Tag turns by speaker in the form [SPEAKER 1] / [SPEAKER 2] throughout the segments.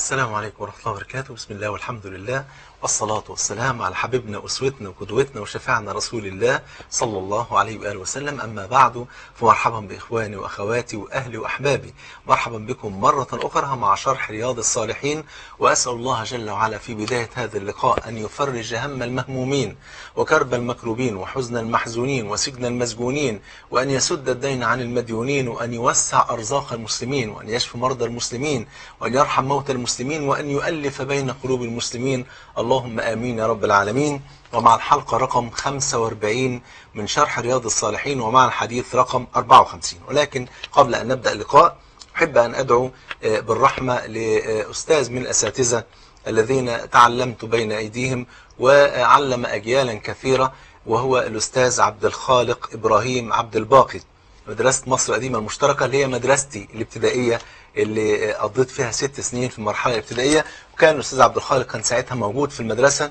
[SPEAKER 1] السلام عليكم ورحمة الله وبركاته بسم الله والحمد لله والصلاة والسلام على حبيبنا وأسوتنا وقدوتنا وشفاعنا رسول الله صلى الله عليه وآله وسلم أما بعد فمرحبا بإخواني وأخواتي وأهلي وأحبابي مرحبا بكم مرة أخرى مع شرح رياض الصالحين وأسأل الله جل وعلا في بداية هذا اللقاء أن يفرج هم المهمومين وكرب المكروبين وحزن المحزونين وسجن المسجونين وأن يسد الدين عن المديونين وأن يوسع أرزاق المسلمين وأن يشفي مرضى المسلمين وأن يرحم موتى المسلمين وأن يؤلف بين قلوب المسلمين اللهم آمين يا رب العالمين ومع الحلقة رقم 45 من شرح رياض الصالحين ومع الحديث رقم 54 ولكن قبل أن نبدأ اللقاء أحب أن أدعو بالرحمة لأستاذ من الأساتذة الذين تعلمت بين أيديهم وعلم أجيالا كثيرة وهو الأستاذ عبد الخالق إبراهيم عبد الباقي مدرسة مصر القديمة المشتركة اللي هي مدرستي الابتدائية اللي قضيت فيها ست سنين في المرحلة الابتدائية وكان الأستاذ عبد الخالق كان ساعتها موجود في المدرسة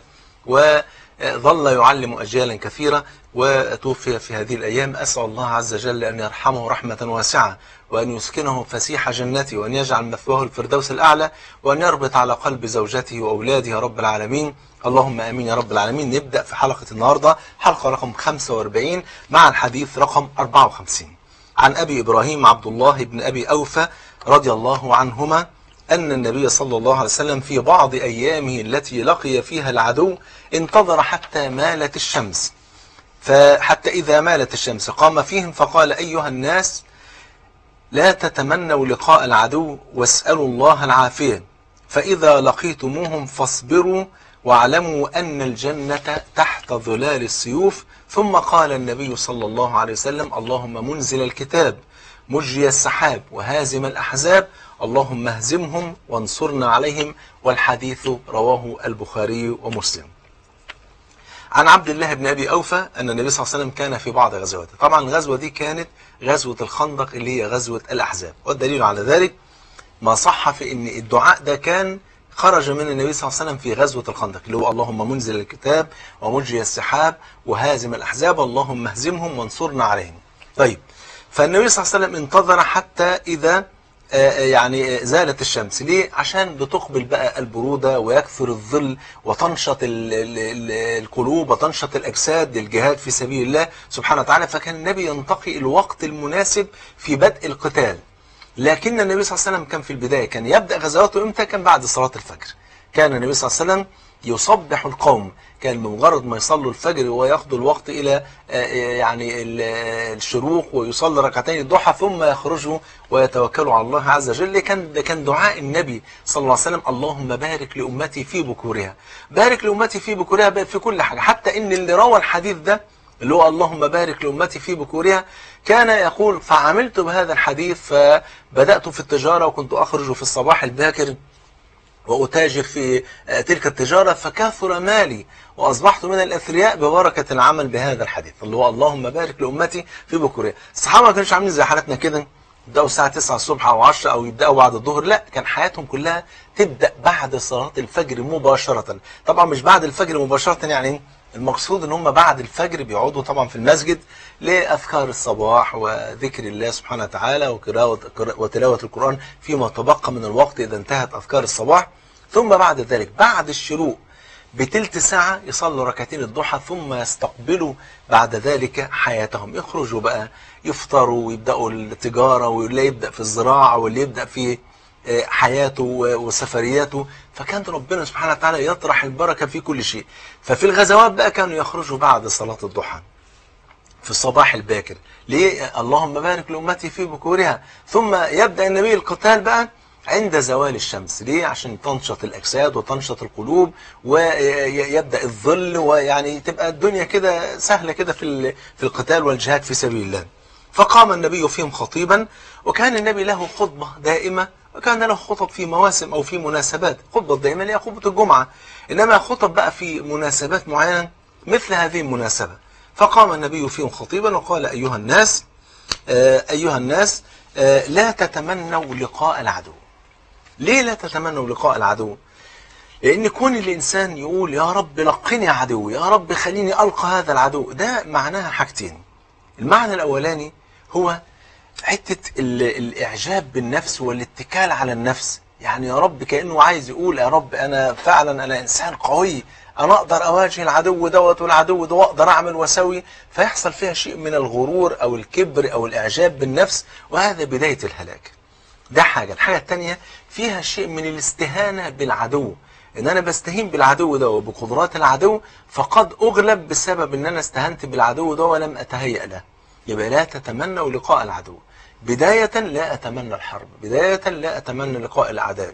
[SPEAKER 1] وظل يعلم أجيالا كثيرة وتوفي في هذه الأيام أسأل الله عز وجل أن يرحمه رحمة واسعة وأن يسكنه فسيح جنته وأن يجعل مثواه الفردوس الأعلى وأن يربط على قلب زوجته وأولاده يا رب العالمين اللهم أمين يا رب العالمين نبدأ في حلقة النهاردة حلقة رقم 45 مع الحديث رقم 54 عن أبي إبراهيم عبد الله بن أبي أوفى رضي الله عنهما أن النبي صلى الله عليه وسلم في بعض أيامه التي لقي فيها العدو انتظر حتى مالت الشمس فحتى إذا مالت الشمس قام فيهم فقال أيها الناس لا تتمنوا لقاء العدو واسألوا الله العافية فإذا لقيتموهم فاصبروا واعلموا أن الجنة تحت ظلال السيوف ثم قال النبي صلى الله عليه وسلم اللهم منزل الكتاب مجري السحاب وهازم الأحزاب اللهم اهزمهم وانصرنا عليهم والحديث رواه البخاري ومسلم عن عبد الله بن أبي أوفى أن النبي صلى الله عليه وسلم كان في بعض غزواته طبعا الغزوة دي كانت غزوة الخندق اللي هي غزوة الأحزاب والدليل على ذلك ما صح في أن الدعاء ده كان خرج من النبي صلى الله عليه وسلم في غزوة الخندق اللي هو اللهم منزل الكتاب ومجري السحاب وهازم الأحزاب اللهم اهزمهم وانصرنا عليهم طيب فالنبي صلى الله عليه وسلم انتظر حتى إذا يعني زالت الشمس ليه عشان بتقبل بقى البرودة ويكثر الظل وتنشط ال ال القلوب وتنشط الأجساد للجهاد في سبيل الله سبحانه وتعالى فكان النبي ينتقي الوقت المناسب في بدء القتال لكن النبي صلى الله عليه وسلم كان في البداية كان يبدأ غزواته امتى كان بعد صلاة الفجر كان النبي صلى الله عليه وسلم يصبح القوم كان بمجرد ما يصلوا الفجر وياخدوا الوقت إلى يعني الشروق ويصلي ركعتين الضحى ثم يخرجوا ويتوكلوا على الله عز وجل كان ده كان دعاء النبي صلى الله عليه وسلم اللهم بارك لأمتي في بكورها بارك لأمتي في بكورها في كل حاجة حتى إن اللي روى الحديث ده اللي هو اللهم بارك لأمتي في بكورها كان يقول فعملت بهذا الحديث فبدأت في التجارة وكنت أخرج في الصباح الباكر وأتاجر في تلك التجارة فكثر مالي وأصبحت من الأثرياء ببركة العمل بهذا الحديث اللي هو اللهم بارك لأمتي في بكورها الصحابة ما كانوش عاملين زي حالتنا كده يبدأوا الساعة 9 الصبح أو 10 أو يبدأوا بعد الظهر لا كان حياتهم كلها تبدأ بعد صلاة الفجر مباشرة طبعا مش بعد الفجر مباشرة يعني المقصود ان هم بعد الفجر بيقعدوا طبعا في المسجد لأذكار الصباح وذكر الله سبحانه وتعالى وتلاوة القرآن فيما تبقى من الوقت إذا انتهت أذكار الصباح ثم بعد ذلك بعد الشروق بتلت ساعة يصلوا ركعتين الضحى ثم يستقبلوا بعد ذلك حياتهم يخرجوا بقى يفطروا ويبدأوا التجارة واللي يبدأ في الزراعة واللي يبدأ في حياته وسفرياته فكان ربنا سبحانه وتعالى يطرح البركة في كل شيء ففي الغزوات بقى كانوا يخرجوا بعد صلاة الضحى في الصباح الباكر ليه اللهم بارك لأمتي في بكورها ثم يبدأ النبي القتال بقى عند زوال الشمس ليه عشان تنشط الأجساد وتنشط القلوب ويبدأ الظل ويعني تبقى الدنيا كده سهلة كده في في القتال والجهاد في سبيل الله فقام النبي فيهم خطيبا وكان النبي له خطبة دائمة وكان له خطب في مواسم أو في مناسبات خطبة دائما هي خطبة الجمعة إنما خطب بقى في مناسبات معينة مثل هذه المناسبة فقام النبي فيهم خطيبا وقال أيها الناس أيها الناس لا تتمنوا لقاء العدو ليه لا تتمنوا لقاء العدو لأن كون الإنسان يقول يا رب لقني عدو يا رب خليني ألقى هذا العدو ده معناها حاجتين المعنى الأولاني هو حتة الإعجاب بالنفس والاتكال على النفس يعني يا رب كأنه عايز يقول يا رب أنا فعلا أنا إنسان قوي أنا أقدر أواجه العدو دوت والعدو ده وأقدر أعمل وأسوي فيحصل فيها شيء من الغرور أو الكبر أو الإعجاب بالنفس وهذا بداية الهلاك ده حاجة الحاجة التانية فيها شيء من الاستهانة بالعدو ان انا بستهين بالعدو ده وبقدرات العدو فقد اغلب بسبب ان انا استهنت بالعدو ده ولم اتهيأ له يبقى لا تتمنوا لقاء العدو بداية لا اتمنى الحرب بداية لا اتمنى لقاء الاعداء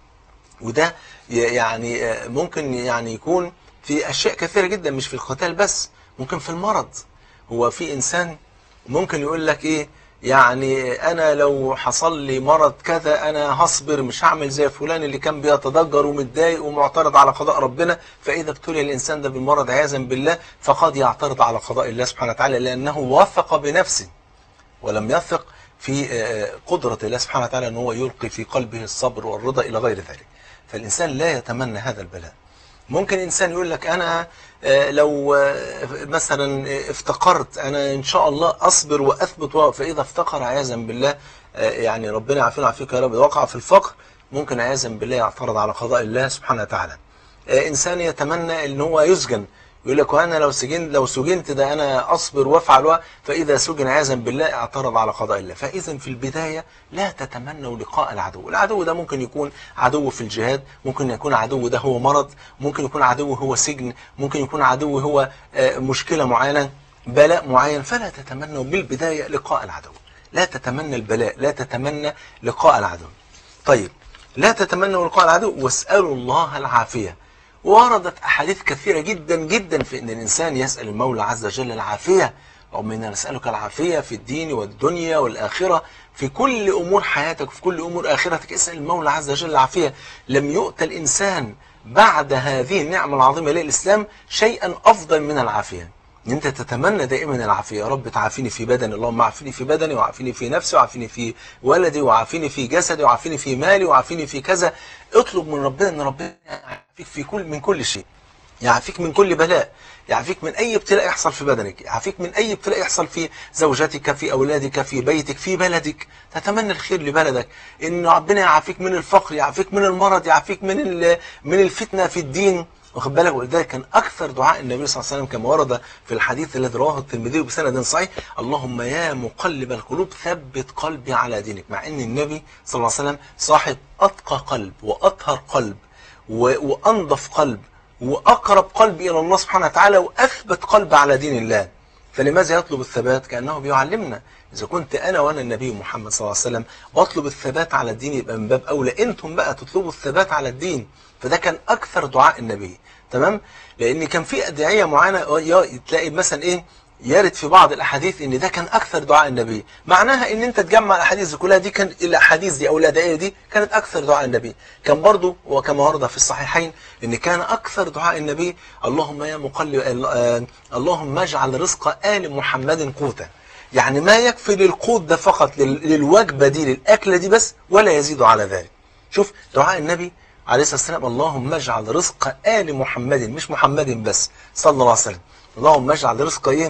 [SPEAKER 1] وده ي- يعني آه، ممكن يعني يكون في اشياء كثيرة جدا مش في القتال بس ممكن في المرض هو في انسان ممكن يقول لك ايه يعني انا لو حصل لي مرض كذا انا هصبر مش هعمل زي فلان اللي كان بيتضجر ومتضايق ومعترض على قضاء ربنا فاذا ابتلي الانسان ده بالمرض عياذا بالله فقد يعترض على قضاء الله سبحانه وتعالى لانه وثق بنفسه ولم يثق في آه، قدرة الله سبحانه وتعالى ان هو يلقي في قلبه الصبر والرضا الى غير ذلك فالانسان لا يتمنى هذا البلاء ممكن انسان يقول لك انا آه، لو آه، مثلا آه، افتقرت انا ان شاء الله اصبر واثبت و- فاذا افتقر عياذا بالله آه، يعني ربنا يعافينا ويعافيك يا رب وقع في الفقر ممكن عياذا بالله يعترض على قضاء الله سبحانه وتعالى آه، انسان يتمنى ان هو يسجن يقول لك وانا لو سجنت لو سجنت ده انا اصبر وافعل و- فاذا سجن عياذا بالله اعترض على قضاء الله فاذا في البدايه لا تتمنوا لقاء العدو العدو ده ممكن يكون عدو في الجهاد ممكن يكون عدو ده هو مرض ممكن يكون عدو هو سجن ممكن يكون عدو هو آه، مشكله معينه بلاء معين فلا تتمنوا بالبدايه لقاء العدو لا تتمنى البلاء لا تتمنى لقاء العدو طيب لا تتمنوا لقاء العدو واسالوا الله العافيه وردت أحاديث كثيرة جدا جدا في أن الإنسان يسأل المولى عز وجل العافية اللهم إنا نسألك العافية في الدين والدنيا والآخرة في كل أمور حياتك وفي كل أمور آخرتك اسأل المولى عز وجل العافية لم يؤت الإنسان بعد هذه النعمة العظيمة للإسلام شيئا أفضل من العافية ان انت تتمنى دائما العافيه يا رب تعافيني في بدني اللهم عافيني في بدني وعافيني في نفسي وعافيني في ولدي وعافيني في جسدي وعافيني في مالي وعافيني في كذا اطلب من ربنا ان ربنا يعافيك في كل من كل شيء يعافيك من كل بلاء يعافيك من اي ابتلاء يحصل في بدنك يعافيك من اي ابتلاء يحصل في زوجتك في اولادك في بيتك في بلدك تتمنى الخير لبلدك ان ربنا يعافيك من الفقر يعافيك من المرض يعافيك من ال- من الفتنه في الدين واخد بالك ولذلك كان اكثر دعاء النبي صلى الله عليه وسلم كما ورد في الحديث الذي رواه الترمذي بسند صحيح اللهم يا مقلب القلوب ثبت قلبي على دينك مع ان النبي صلى الله عليه وسلم صاحب اتقى قلب واطهر قلب و- وانظف قلب واقرب قلب الى الله سبحانه وتعالى واثبت قلب على دين الله فلماذا يطلب الثبات كانه بيعلمنا اذا كنت انا وانا النبي محمد صلى الله عليه وسلم واطلب الثبات على الدين يبقى من باب اولى انتم بقى تطلبوا الثبات على الدين فده كان اكثر دعاء النبي تمام لان كان في ادعيه معينه يا- تلاقي مثلا ايه يرد في بعض الاحاديث ان ده كان اكثر دعاء النبي معناها ان انت تجمع الاحاديث دي كلها دي كان الاحاديث دي او الادعيه دي كانت اكثر دعاء النبي كان برضو وكما ورد في الصحيحين ان كان اكثر دعاء النبي اللهم يا مقلب آه، اللهم اجعل رزق ال محمد قوتا يعني ما يكفي للقوت ده فقط لل- للوجبه دي للاكله دي بس ولا يزيد على ذلك شوف دعاء النبي عليه الصلاه والسلام اللهم اجعل رزق ال محمد مش محمد بس صلى الله عليه وسلم اللهم اجعل رزق ايه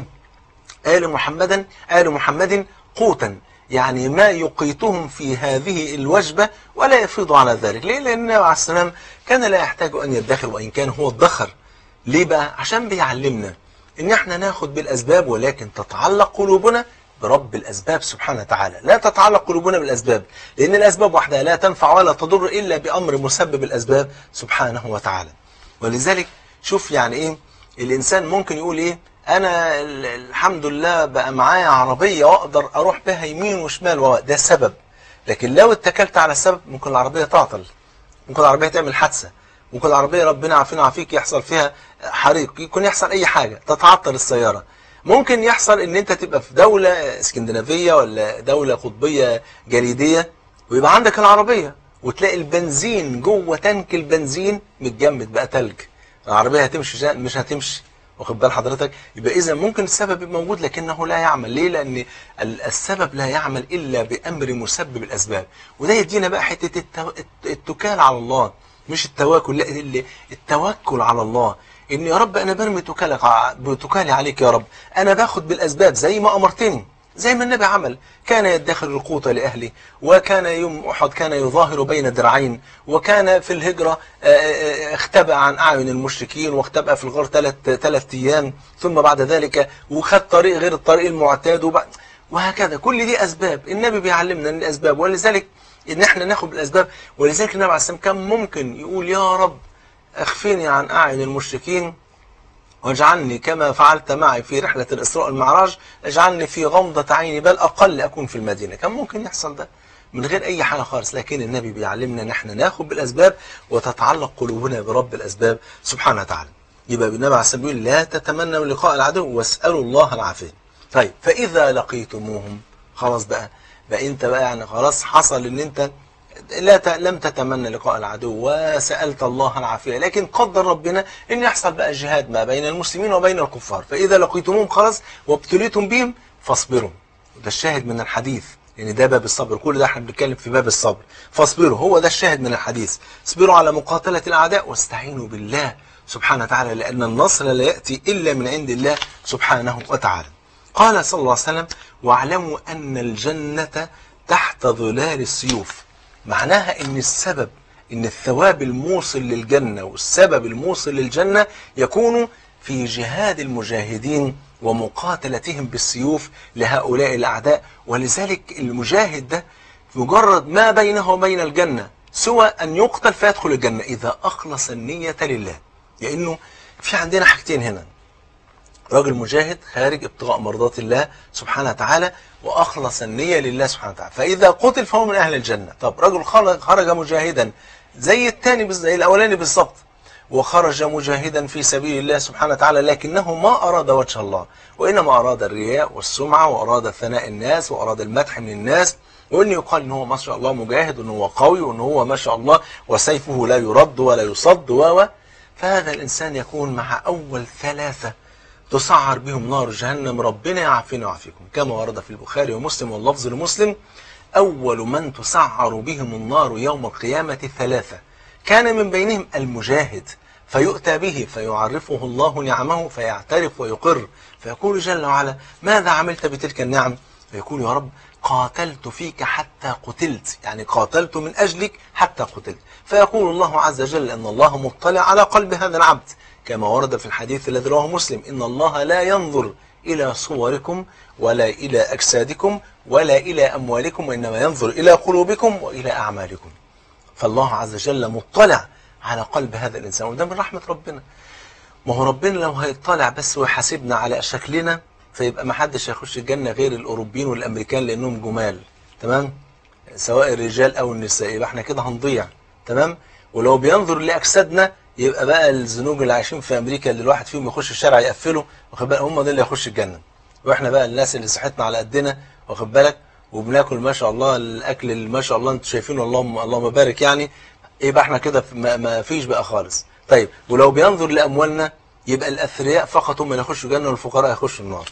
[SPEAKER 1] آل محمدا آل محمد قوتا يعني ما يقيتهم في هذه الوجبة ولا يفيض على ذلك ليه؟ لأن النبي عليه السلام كان لا يحتاج أن يدخر وإن كان هو ادخر ليه بقى؟ عشان بيعلمنا إن احنا ناخد بالأسباب ولكن تتعلق قلوبنا برب الأسباب سبحانه وتعالى لا تتعلق قلوبنا بالأسباب لأن الأسباب وحدها لا تنفع ولا تضر إلا بأمر مسبب الأسباب سبحانه وتعالى ولذلك شوف يعني إيه الإنسان ممكن يقول إيه أنا ال- الحمد لله بقى معايا عربية وأقدر أروح بها يمين وشمال و- ده سبب لكن لو اتكلت على السبب ممكن العربية تعطل ممكن العربية تعمل حادثة ممكن العربية ربنا عافينا وعافيك يحصل فيها حريق يكون يحصل أي حاجة تتعطل السيارة ممكن يحصل ان انت تبقى في دولة اسكندنافية ولا دولة قطبية جليدية ويبقى عندك العربية وتلاقي البنزين جوه تانك البنزين متجمد بقى تلج العربية هتمشي جا- مش هتمشي واخد بال حضرتك يبقى اذا ممكن السبب يبقى موجود لكنه لا يعمل ليه لان ال- السبب لا يعمل الا بامر مسبب الاسباب وده يدينا بقى حته التو... التكال على الله مش التواكل لا ال- التوكل على الله ان يا رب انا برمي توكلك ع- بتكالي عليك يا رب انا باخد بالاسباب زي ما امرتني زي ما النبي عمل كان يدخر القوت لأهله وكان يوم أحد كان يظاهر بين درعين وكان في الهجرة آه، آه، اختبأ عن أعين المشركين واختبأ في الغار ثلاث ثلاث أيام ثم بعد ذلك وخد طريق غير الطريق المعتاد وبعد وهكذا كل دي أسباب النبي بيعلمنا ان الأسباب ولذلك إن احنا ناخد بالأسباب ولذلك النبي عليه السلام كان ممكن يقول يا رب اخفني عن أعين المشركين واجعلني كما فعلت معي في رحلة الإسراء والمعراج اجعلني في غمضة عيني بل أقل أكون في المدينة كان ممكن يحصل ده من غير أي حاجة خالص لكن النبي بيعلمنا ان احنا ناخد بالأسباب وتتعلق قلوبنا برب الأسباب سبحانه وتعالى يبقى النبي عليه الصلاة والسلام لا تتمنوا لقاء العدو واسألوا الله العافية طيب فإذا لقيتموهم خلاص بقى بقى انت بقى يعني خلاص حصل ان انت لا ت... لم تتمنى لقاء العدو وسألت الله العافية لكن قدر ربنا ان يحصل بقى جهاد ما بين المسلمين وبين الكفار فإذا لقيتموهم خلاص وابتليتم بهم فاصبروا ده الشاهد من الحديث يعني ده باب الصبر كل ده احنا بنتكلم في باب الصبر فاصبروا هو ده الشاهد من الحديث اصبروا على مقاتلة الأعداء واستعينوا بالله سبحانه وتعالى لأن النصر لا يأتي إلا من عند الله سبحانه وتعالى قال صلى الله عليه وسلم واعلموا أن الجنة تحت ظلال السيوف معناها ان السبب ان الثواب الموصل للجنة والسبب الموصل للجنة يكون في جهاد المجاهدين ومقاتلتهم بالسيوف لهؤلاء الأعداء ولذلك المجاهد ده مجرد ما بينه وبين الجنة سوى أن يقتل فيدخل الجنة إذا أخلص النية لله لأنه في عندنا حاجتين هنا راجل مجاهد خارج ابتغاء مرضات الله سبحانه وتعالى وأخلص النية لله سبحانه وتعالى فإذا قتل فهو من أهل الجنة طب رجل خرج, خرج مجاهدا زي الثاني زي الأولاني بالظبط وخرج مجاهدا في سبيل الله سبحانه وتعالى لكنه ما أراد وجه الله وإنما أراد الرياء والسمعة وأراد ثناء الناس وأراد المدح من الناس وإن يقال إن هو ما شاء الله مجاهد وإن هو قوي وإن هو ما شاء الله وسيفه لا يرد ولا يصد و فهذا الإنسان يكون مع أول ثلاثة تسعر بهم نار جهنم ربنا يعافينا ويعافيكم كما ورد في البخاري ومسلم واللفظ لمسلم أول من تسعر بهم النار يوم القيامة ثلاثة كان من بينهم المجاهد فيؤتى به فيعرفه الله نعمه فيعترف ويقر فيقول جل وعلا ماذا عملت بتلك النعم فيقول يا رب قاتلت فيك حتى قتلت يعني قاتلت من أجلك حتى قتلت فيقول الله عز وجل أن الله مطلع على قلب هذا العبد كما ورد في الحديث الذي رواه مسلم إن الله لا ينظر إلى صوركم ولا إلى أجسادكم ولا إلى أموالكم وإنما ينظر إلى قلوبكم وإلى أعمالكم فالله عز وجل مطلع على قلب هذا الإنسان وده من رحمة ربنا ما هو ربنا لو هيطلع بس ويحاسبنا على شكلنا فيبقى ما حدش هيخش الجنة غير الأوروبيين والأمريكان لأنهم جمال تمام سواء الرجال أو النساء يبقى احنا كده هنضيع تمام ولو بينظر لأجسادنا يبقى بقى الزنوج اللي عايشين في امريكا اللي الواحد فيهم يخش الشارع يقفله واخد بالك هم دول اللي يخش الجنه واحنا بقى الناس اللي صحتنا على قدنا واخد بالك وبناكل ما شاء الله الاكل اللي ما شاء الله انتوا شايفينه اللهم اللهم بارك يعني يبقى احنا كده ما, ما فيش بقى خالص طيب ولو بينظر لاموالنا يبقى الاثرياء فقط هم اللي يخشوا الجنه والفقراء يخشوا النار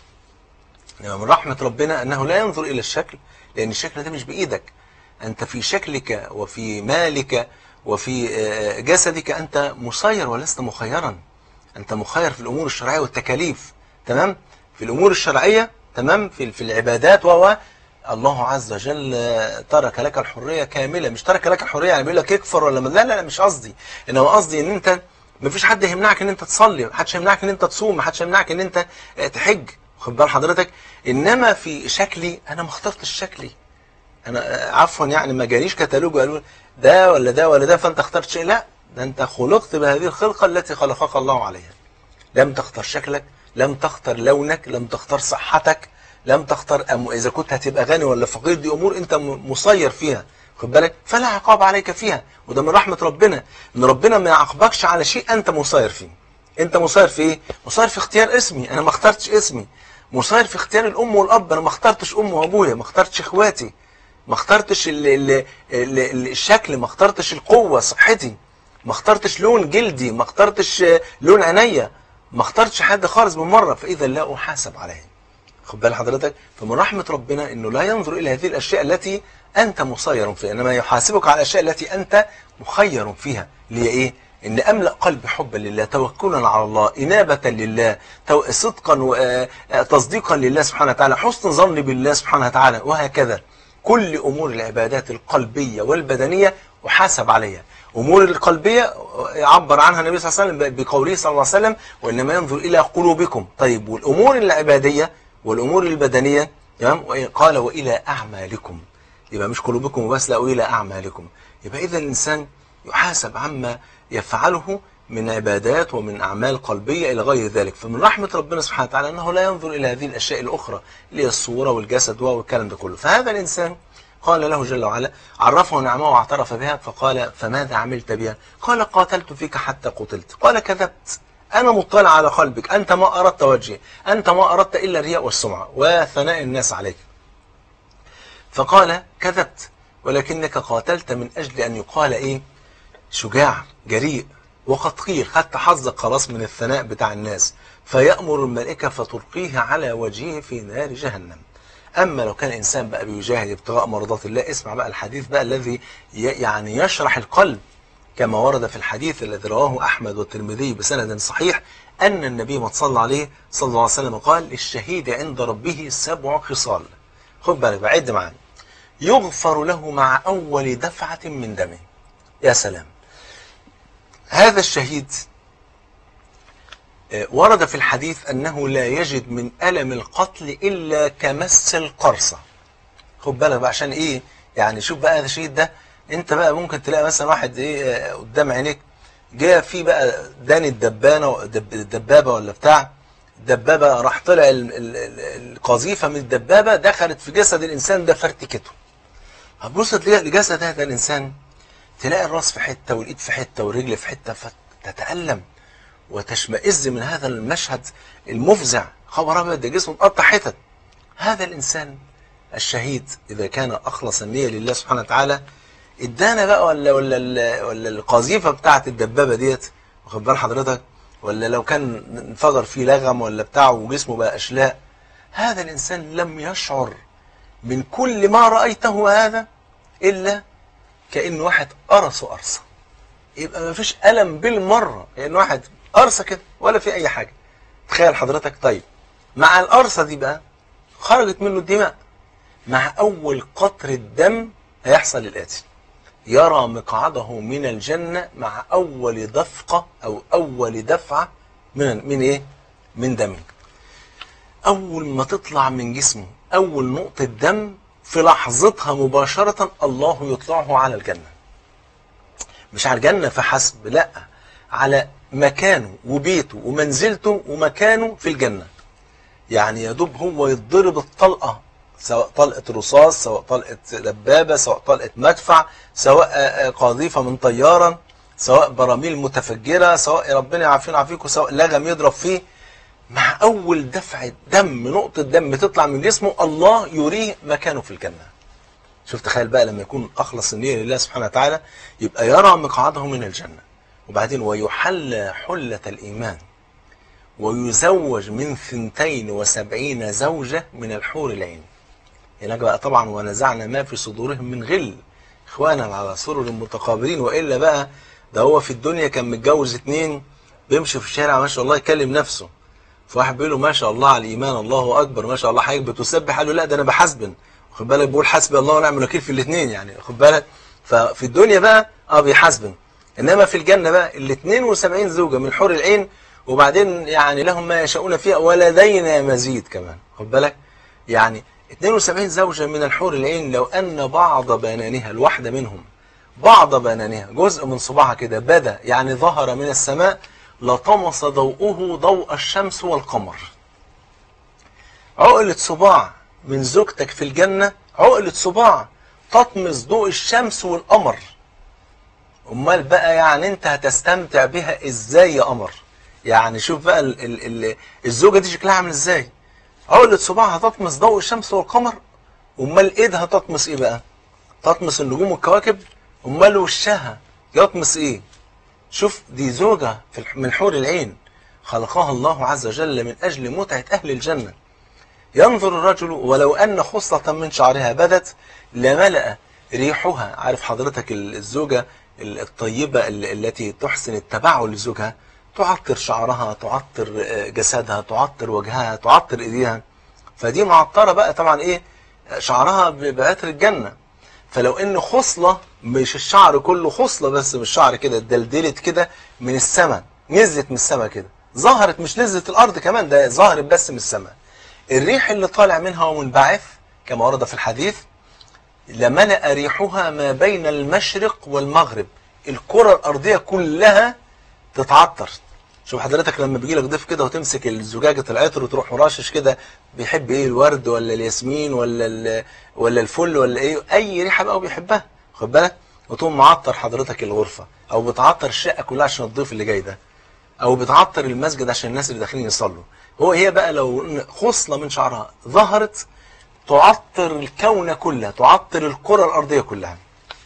[SPEAKER 1] انما من رحمه ربنا انه لا ينظر الى الشكل لان الشكل ده مش بايدك انت في شكلك وفي مالك وفي جسدك أنت مسير ولست مخيرا أنت مخير في الأمور الشرعية والتكاليف تمام في الأمور الشرعية تمام في في العبادات و الله عز وجل ترك لك الحرية كاملة مش ترك لك الحرية يعني بيقول لك اكفر ولا لا لا لا مش قصدي انما قصدي ان انت ما فيش حد يمنعك ان انت تصلي ما حدش يمنعك ان انت تصوم ما حدش يمنعك ان انت تحج خد بال حضرتك انما في شكلي انا ما اخترتش شكلي انا عفوا يعني ما جانيش كتالوج وقالوا ده ولا ده ولا ده فانت اخترت شيء لا ده انت خلقت بهذه الخلقة التي خلقك الله عليها لم تختار شكلك لم تختار لونك لم تختار صحتك لم تختار أم... اذا كنت هتبقى غني ولا فقير دي امور انت مسير فيها خد بالك فلا عقاب عليك فيها وده من رحمة ربنا ان ربنا ما يعاقبكش على شيء انت مسير فيه انت مسير في ايه مسير في اختيار اسمي انا ما اخترتش اسمي مسير في اختيار الام والاب انا ما اخترتش ام وابويا ما اخترتش اخواتي ما اخترتش ال ال ال ال الشكل ما اخترتش القوة صحتي ما اخترتش لون جلدي ما اخترتش لون عينيا ما اخترتش حد خالص من مرة فإذا لا أحاسب عليه خد بال حضرتك فمن رحمة ربنا انه لا ينظر الى هذه الاشياء التي انت مسير فيها انما يحاسبك على الاشياء التي انت مخير فيها اللي هي ايه ان املا قلبي حبا لله توكلا على الله انابه لله تو- صدقا وتصديقا لله سبحانه وتعالى حسن ظن بالله سبحانه وتعالى وهكذا كل امور العبادات القلبيه والبدنيه احاسب عليها امور القلبيه عبر عنها النبي صلى الله عليه وسلم بقوله صلى الله عليه وسلم وانما ينظر الى قلوبكم طيب والامور العباديه والامور البدنيه تمام قال والى اعمالكم يبقى مش قلوبكم بس لا والى اعمالكم يبقى اذا الانسان يحاسب عما يفعله من عبادات ومن اعمال قلبيه الى غير ذلك فمن رحمه ربنا سبحانه وتعالى انه لا ينظر الى هذه الاشياء الاخرى اللي هي الصوره والجسد والكلام ده كله فهذا الانسان قال له جل وعلا عرفه نعمه واعترف بها فقال فماذا عملت بها قال قاتلت فيك حتى قتلت قال كذبت أنا مطلع على قلبك أنت ما أردت وجهي أنت ما أردت إلا الرياء والسمعة وثناء الناس عليك فقال كذبت ولكنك قاتلت من أجل أن يقال إيه شجاع جريء وقد قيل خدت حظك خلاص من الثناء بتاع الناس فيأمر الملائكة فتلقيه على وجهه في نار جهنم أما لو كان الإنسان بقى بيجاهد ابتغاء مرضات الله اسمع بقى الحديث بقى الذي ي- يعني يشرح القلب كما ورد في الحديث الذي رواه أحمد والترمذي بسند صحيح أن النبي ما صلى عليه صلى الله عليه وسلم قال للشهيد عند ربه سبع خصال خد بالك بقى عد معايا يغفر له مع أول دفعة من دمه يا سلام هذا الشهيد آه، ورد في الحديث أنه لا يجد من ألم القتل إلا كمس القرصة خد بالك بقى عشان إيه يعني شوف بقى هذا الشهيد ده أنت بقى ممكن تلاقي مثلا واحد إيه آه، قدام عينيك جاء في بقى داني الدبانة دب- الدبابة ولا بتاع الدبابة راح طلع ال- ال- ال- القذيفة من الدبابة دخلت في جسد الإنسان ده فرتكته هتبص تلاقي لجسد هذا الإنسان تلاقي الراس في حتة والإيد في حتة والرجل في حتة فتتألم وتشمئز من هذا المشهد المفزع خبر أبيض ده جسمه مقطع حتت هذا الإنسان الشهيد إذا كان أخلص النية لله سبحانه وتعالى ادانا بقى ولا ولا ال- ولا القذيفة بتاعت الدبابة ديت واخد بال حضرتك ولا لو كان انفجر فيه لغم ولا بتاع وجسمه بقى أشلاء هذا الإنسان لم يشعر من كل ما رأيته هذا إلا كأن واحد قرصه قرصة يبقى ما فيش ألم بالمرة كأن واحد قرصة كده ولا في أي حاجة تخيل حضرتك طيب مع القرصة دي بقى خرجت منه الدماء مع أول قطرة دم هيحصل الآتي يرى مقعده من الجنة مع أول دفقة أو أول دفعة من من إيه؟ من دم أول ما تطلع من جسمه أول نقطة دم في لحظتها مباشرة الله يطلعه على الجنة مش على الجنة فحسب لا على مكانه وبيته ومنزلته ومكانه في الجنة يعني يا دوب هو يتضرب الطلقة سواء طلقة رصاص سواء طلقة دبابة سواء طلقة مدفع سواء آه، آه، قاذيفة من طيارة سواء براميل متفجرة سواء ربنا يعافينا ويعافيكم سواء لغم يضرب فيه مع أول دفعة دم نقطة دم تطلع من جسمه الله يريه مكانه في الجنة شوف تخيل بقى لما يكون أخلص النية لله سبحانه وتعالى يبقى يرى مقعده من الجنة وبعدين ويحلى حلة الإيمان ويزوج من ثنتين وسبعين زوجة من الحور العين هناك بقى طبعا ونزعنا ما في صدورهم من غل اخوانا على سرر متقابلين والا بقى ده هو في الدنيا كان متجوز اتنين بيمشي في الشارع ما شاء الله يكلم نفسه فواحد بيقول له ما شاء الله على الايمان الله اكبر ما شاء الله حضرتك بتسبح قال له لا ده انا بحسبن واخد بالك بيقول حسبي الله ونعم الوكيل في الاثنين يعني واخد بالك ففي الدنيا بقى اه بيحاسبن انما في الجنه بقى ال 72 زوجه من حور العين وبعدين يعني لهم ما يشاءون فيها ولدينا مزيد كمان خد بالك يعني 72 زوجة من الحور العين لو أن بعض بنانها الواحدة منهم بعض بنانها جزء من صباعها كده بدا يعني ظهر من السماء لطمس ضوءه ضوء الشمس والقمر عقلة صباع من زوجتك في الجنة عقلة صباع تطمس ضوء الشمس والقمر امال بقى يعني انت هتستمتع بها ازاي يا قمر يعني شوف بقى ال ال ال الزوجة دي شكلها عامل ازاي عقلة صباعها تطمس ضوء الشمس والقمر امال ايدها تطمس ايه بقى تطمس النجوم والكواكب امال وشها يطمس ايه شوف دي زوجة في الح- من حور العين خلقها الله عز وجل من اجل متعة اهل الجنة ينظر الرجل ولو ان خصلة من شعرها بدت لملأ ريحها عارف حضرتك ال- الزوجة ال- الطيبة ال- التي تحسن التبعل لزوجها تعطر شعرها تعطر آه، جسدها تعطر وجهها تعطر ايديها فدي معطرة بقى طبعا ايه شعرها ب- بعطر الجنة فلو ان خصلة مش الشعر كله خصلة بس مش شعر كده اتدلدلت كده من السماء نزلت من السماء كده ظهرت مش نزلت الارض كمان ده ظهرت بس من السماء الريح اللي طالع منها ومنبعث كما ورد في الحديث لملأ ريحها ما بين المشرق والمغرب الكرة الأرضية كلها تتعطر شوف حضرتك لما بيجي لك ضيف كده وتمسك الزجاجة العطر وتروح مرشش كده بيحب ايه الورد ولا الياسمين ولا ال- ولا الفل ولا ايه اي ريحة بقى هو بيحبها خد بالك وتقوم معطر حضرتك الغرفة او بتعطر الشقة كلها عشان الضيف اللي جاي ده او بتعطر المسجد عشان الناس اللي داخلين يصلوا هو هي بقى لو خصلة من شعرها ظهرت تعطر الكون كله تعطر الكرة الأرضية كلها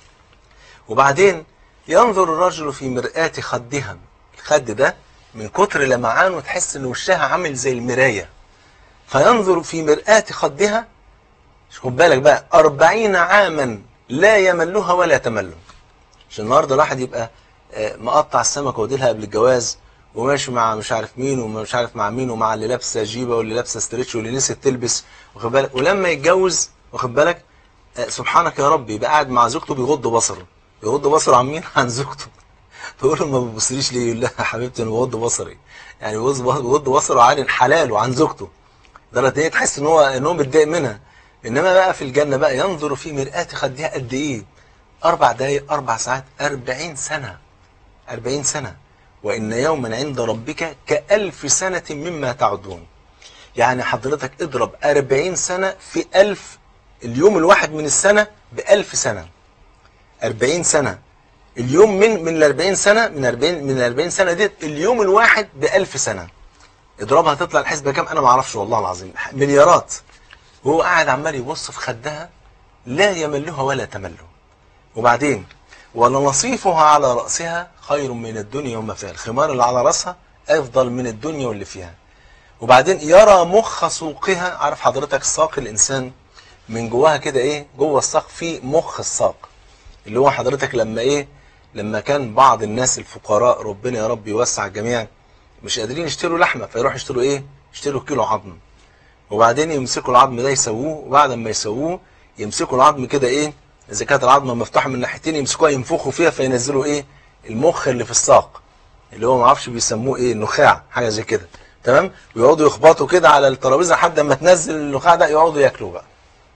[SPEAKER 1] وبعدين ينظر الرجل في مرآة خدها الخد ده من كتر لمعانه تحس ان وشها عامل زي المراية فينظر في مرآة خدها خد بالك بقى أربعين عاما لا يملها ولا تمله عشان النهارده الواحد يبقى آه، مقطع السمكة وديلها قبل الجواز وماشي مع مش عارف مين ومش عارف مع مين ومع اللي لابسه جيبه واللي لابسه ستريتش واللي نسيت تلبس واخد بالك ولما يتجوز واخد بالك آه، سبحانك يا رب يبقى قاعد مع زوجته بيغض بصره بيغض بصره عن مين؟ عن زوجته تقول له ما بتبصليش ليه؟ يقول لها يا حبيبتي انا بغض بصري يعني بيغض بيغض بصره عن حلاله وعن زوجته ده هي تحس ان هو ان هو متضايق منها انما بقى في الجنه بقى ينظر في مرآة خدها قد ايه؟ اربع دقايق اربع ساعات أربعين سنه أربعين سنه وان يوما عند ربك كألف سنه مما تعدون يعني حضرتك اضرب أربعين سنه في ألف اليوم الواحد من السنه بألف سنه أربعين سنه اليوم من من ال 40 سنه من 40 من ال 40 سنه ديت اليوم الواحد ب 1000 سنه اضربها تطلع الحسبه كام انا ما اعرفش والله العظيم مليارات وهو قاعد عمال يبص في خدها لا يملها ولا تمله وبعدين ولنصيفها على رأسها خير من الدنيا وما فيها الخمار اللي على رأسها أفضل من الدنيا واللي فيها وبعدين يرى مخ سوقها عارف حضرتك ساق الإنسان من جواها كده إيه جوه الساق في مخ الساق اللي هو حضرتك لما إيه لما كان بعض الناس الفقراء ربنا يا رب يوسع الجميع مش قادرين يشتروا لحمة فيروحوا يشتروا إيه يشتروا كيلو عظم وبعدين يمسكوا العظم ده يسووه وبعد ما يسووه يمسكوا العظم كده ايه اذا كانت العظمه مفتوحه من ناحيتين يمسكوها ينفخوا فيها فينزلوا ايه المخ اللي في الساق اللي هو ما اعرفش بيسموه ايه النخاع حاجه زي كده تمام ويقعدوا يخبطوا كده على الترابيزه لحد ما تنزل النخاع ده يقعدوا ياكلوا بقى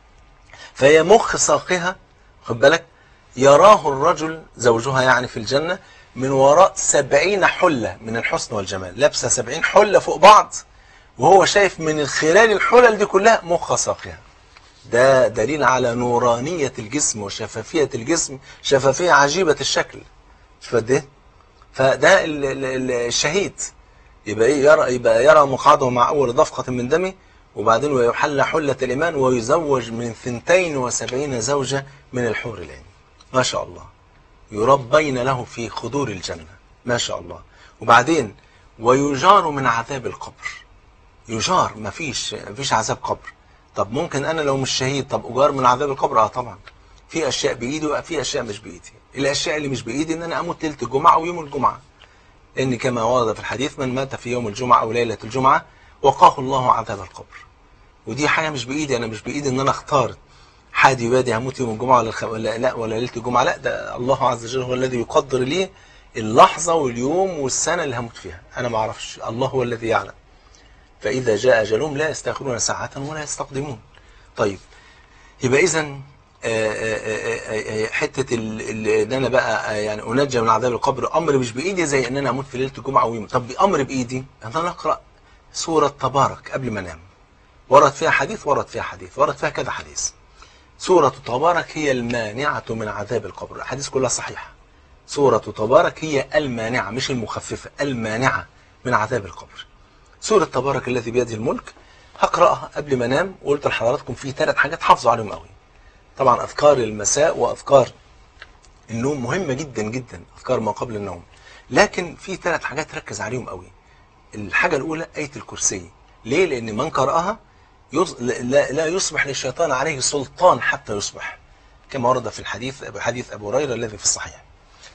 [SPEAKER 1] فهي مخ ساقها خد بالك يراه الرجل زوجها يعني في الجنه من وراء سبعين حله من الحسن والجمال لابسه سبعين حله فوق بعض وهو شايف من خلال الحلل دي كلها مخ ساقها ده دليل على نورانية الجسم وشفافية الجسم شفافية عجيبة الشكل شوف قد ايه فده ال- ال- ال- الشهيد يبقى ايه يرى يبقى يرى مقعده مع اول دفقة من دمه وبعدين ويحل حلة الإيمان ويزوج من ثنتين وسبعين زوجة من الحور العين ما شاء الله يربين له في خدور الجنة ما شاء الله وبعدين ويجار من عذاب القبر يجار مفيش مفيش عذاب قبر طب ممكن انا لو مش شهيد طب اجار من عذاب القبر اه طبعا في اشياء بايدي وفي اشياء مش بايدي الاشياء اللي مش بايدي ان انا اموت ليله الجمعه او يوم الجمعه ان كما ورد في الحديث من مات في يوم الجمعه او ليله الجمعه وقاه الله عذاب القبر ودي حاجه مش بايدي انا مش بايدي ان انا اختار حادي بادي هموت يوم الجمعه ولا الخ... ولا لا ولا ليله الجمعه لا ده الله عز وجل هو الذي يقدر لي اللحظه واليوم والسنه اللي هموت فيها انا ما اعرفش الله هو الذي يعلم فإذا جاء أجلهم لا يستأخرون ساعة ولا يستقدمون طيب يبقى إذا حتة ال- ال- إن أنا بقى آه، يعني أنجى من عذاب القبر أمر مش بإيدي زي إن أنا أموت في ليلة الجمعة ويوم طب أمر بإيدي أن أنا أقرأ سورة تبارك قبل ما أنام ورد فيها حديث ورد فيها حديث ورد فيها كذا حديث سورة تبارك هي المانعة من عذاب القبر الأحاديث كلها صحيحة سورة تبارك هي المانعة مش المخففة المانعة من عذاب القبر سورة تبارك الذي بيده الملك هقرأها قبل ما انام وقلت لحضراتكم في ثلاث حاجات حافظوا عليهم قوي طبعا أذكار المساء وأذكار النوم مهمة جدا جدا أذكار ما قبل النوم لكن في ثلاث حاجات ركز عليهم قوي الحاجة الأولى آية الكرسي ليه؟ لأن من قرأها يص... لا... لا يصبح للشيطان عليه سلطان حتى يصبح كما ورد في الحديث حديث أبو هريرة الذي في الصحيح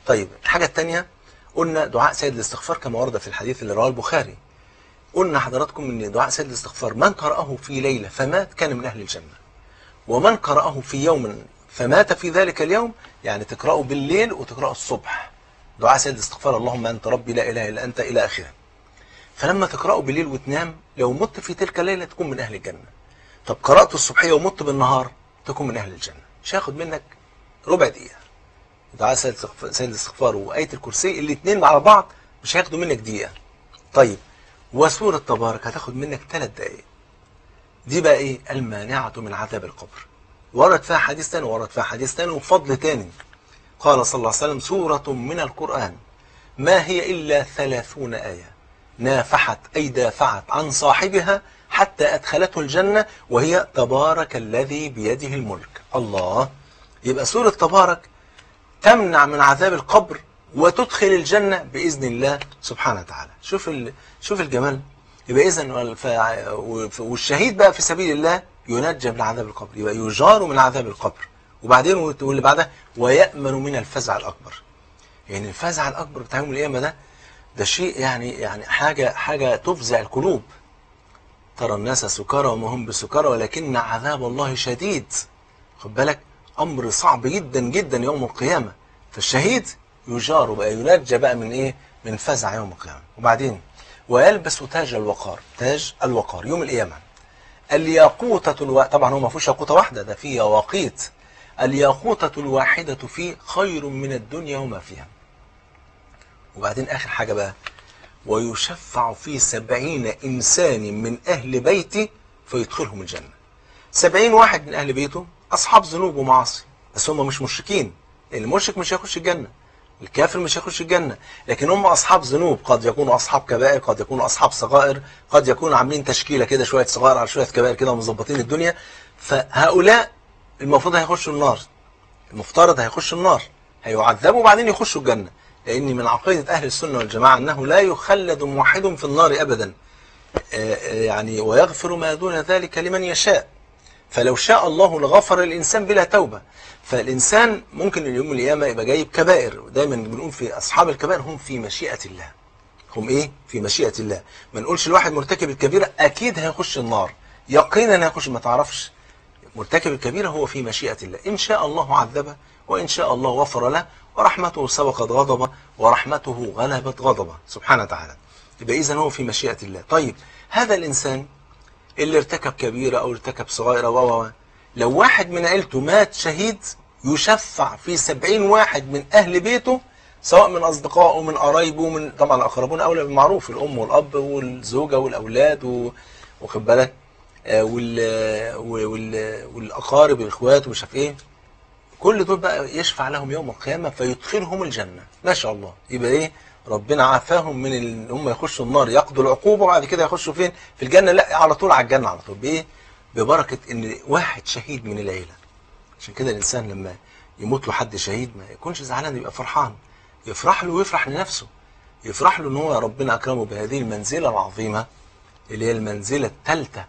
[SPEAKER 1] طيب الحاجة الثانية قلنا دعاء سيد الاستغفار كما ورد في الحديث اللي رواه البخاري قلنا حضراتكم ان دعاء سيد الاستغفار من قرأه في ليلة فمات كان من أهل الجنة ومن قرأه في يوم فمات في ذلك اليوم يعني تقرأه بالليل وتقرأه الصبح دعاء سيد الاستغفار اللهم أنت ربي لا إله إلا أنت إلى آخره فلما تقرأه بالليل وتنام لو مت في تلك الليلة تكون من أهل الجنة طب قرأته الصبحية ومت بالنهار تكون من أهل الجنة مش هياخد منك ربع دقيقة دعاء سيد الاستغفار- سيد الاستغفار وآية الكرسي الاثنين على بعض مش هياخدوا منك دقيقة طيب وسورة تبارك هتاخد منك ثلاث دقايق دي بقى ايه المانعة من عذاب القبر ورد فيها حديث تاني ورد فيها حديث تاني وفضل تاني قال صلى الله عليه وسلم سورة من القرآن ما هي إلا ثلاثون آية نافحت أي دافعت عن صاحبها حتى أدخلته الجنة وهي تبارك الذي بيده الملك الله يبقى سورة تبارك تمنع من عذاب القبر وتدخل الجنة بإذن الله سبحانه وتعالى شوف ال... شوف الجمال يبقى إذن والف- والشهيد بقى في سبيل الله ينجى من عذاب القبر يبقى يجار من عذاب القبر وبعدين واللي بعدها ويأمن من الفزع الأكبر يعني الفزع الأكبر بتاع يوم القيامة ده ده شيء يعني يعني حاجة حاجة تفزع القلوب ترى الناس سكارى وما هم بسكارى ولكن عذاب الله شديد خد بالك امر صعب جدا جدا يوم القيامه فالشهيد يجار بقى ينجى بقى من ايه من فزع يوم القيامه وبعدين ويلبس تاج الوقار تاج الوقار يوم القيامه الياقوتة الو... طبعا هو ما فيهوش ياقوتة واحدة ده فيه يواقيت الياقوتة الواحدة فيه خير من الدنيا وما فيها وبعدين آخر حاجة بقى ويشفع في سبعين إنسان من أهل بيتي فيدخلهم الجنة سبعين واحد من أهل بيته أصحاب ذنوب ومعاصي بس هم مش مشركين لأن المشرك مش هيخش الجنة الكافر مش هيخش الجنة لكن هم أصحاب ذنوب قد يكونوا أصحاب كبائر قد يكونوا أصحاب صغائر قد يكونوا عاملين تشكيلة كده شوية صغائر على شوية كبائر كده ومظبطين الدنيا فهؤلاء المفروض هيخشوا النار المفترض هيخشوا النار هيعذبوا وبعدين يخشوا الجنة لأن من عقيدة أهل السنة والجماعة أنه لا يخلد موحد في النار أبدا آه، آه، يعني ويغفر ما دون ذلك لمن يشاء فلو شاء الله لغفر الإنسان بلا توبة فالإنسان ممكن اليوم القيامة يبقى جايب كبائر ودايما بنقول في أصحاب الكبائر هم في مشيئة الله هم إيه؟ في مشيئة الله ما نقولش الواحد مرتكب الكبيرة أكيد هيخش النار يقينا هيخش ما تعرفش مرتكب الكبيرة هو في مشيئة الله إن شاء الله عذبه وإن شاء الله غفر له ورحمته سبقت غضبه ورحمته غلبت غضبه سبحانه وتعالى يبقى إذا هو في مشيئة الله طيب هذا الإنسان اللي ارتكب كبيرة أو ارتكب صغيرة و و لو واحد من عيلته مات شهيد يشفع في سبعين واحد من أهل بيته سواء من أصدقائه من قرايبه من طبعا الأقربون أولى بالمعروف الأم والأب والزوجة والأولاد و... واخد بالك آه، وال... وال... والأقارب الإخوات ومش عارف إيه كل دول بقى يشفع لهم يوم القيامة فيدخلهم الجنة ما شاء الله يبقى ايه ربنا عافاهم من ان هم يخشوا النار ياخدوا العقوبة وبعد كده يخشوا فين في الجنة لا على طول على الجنة على طول بايه ببركة ان واحد شهيد من العيلة عشان كده الانسان لما يموت له حد شهيد ما يكونش زعلان يبقى فرحان يفرح له ويفرح لنفسه يفرح له ان هو ربنا اكرمه بهذه المنزلة العظيمة اللي هي المنزلة الثالثة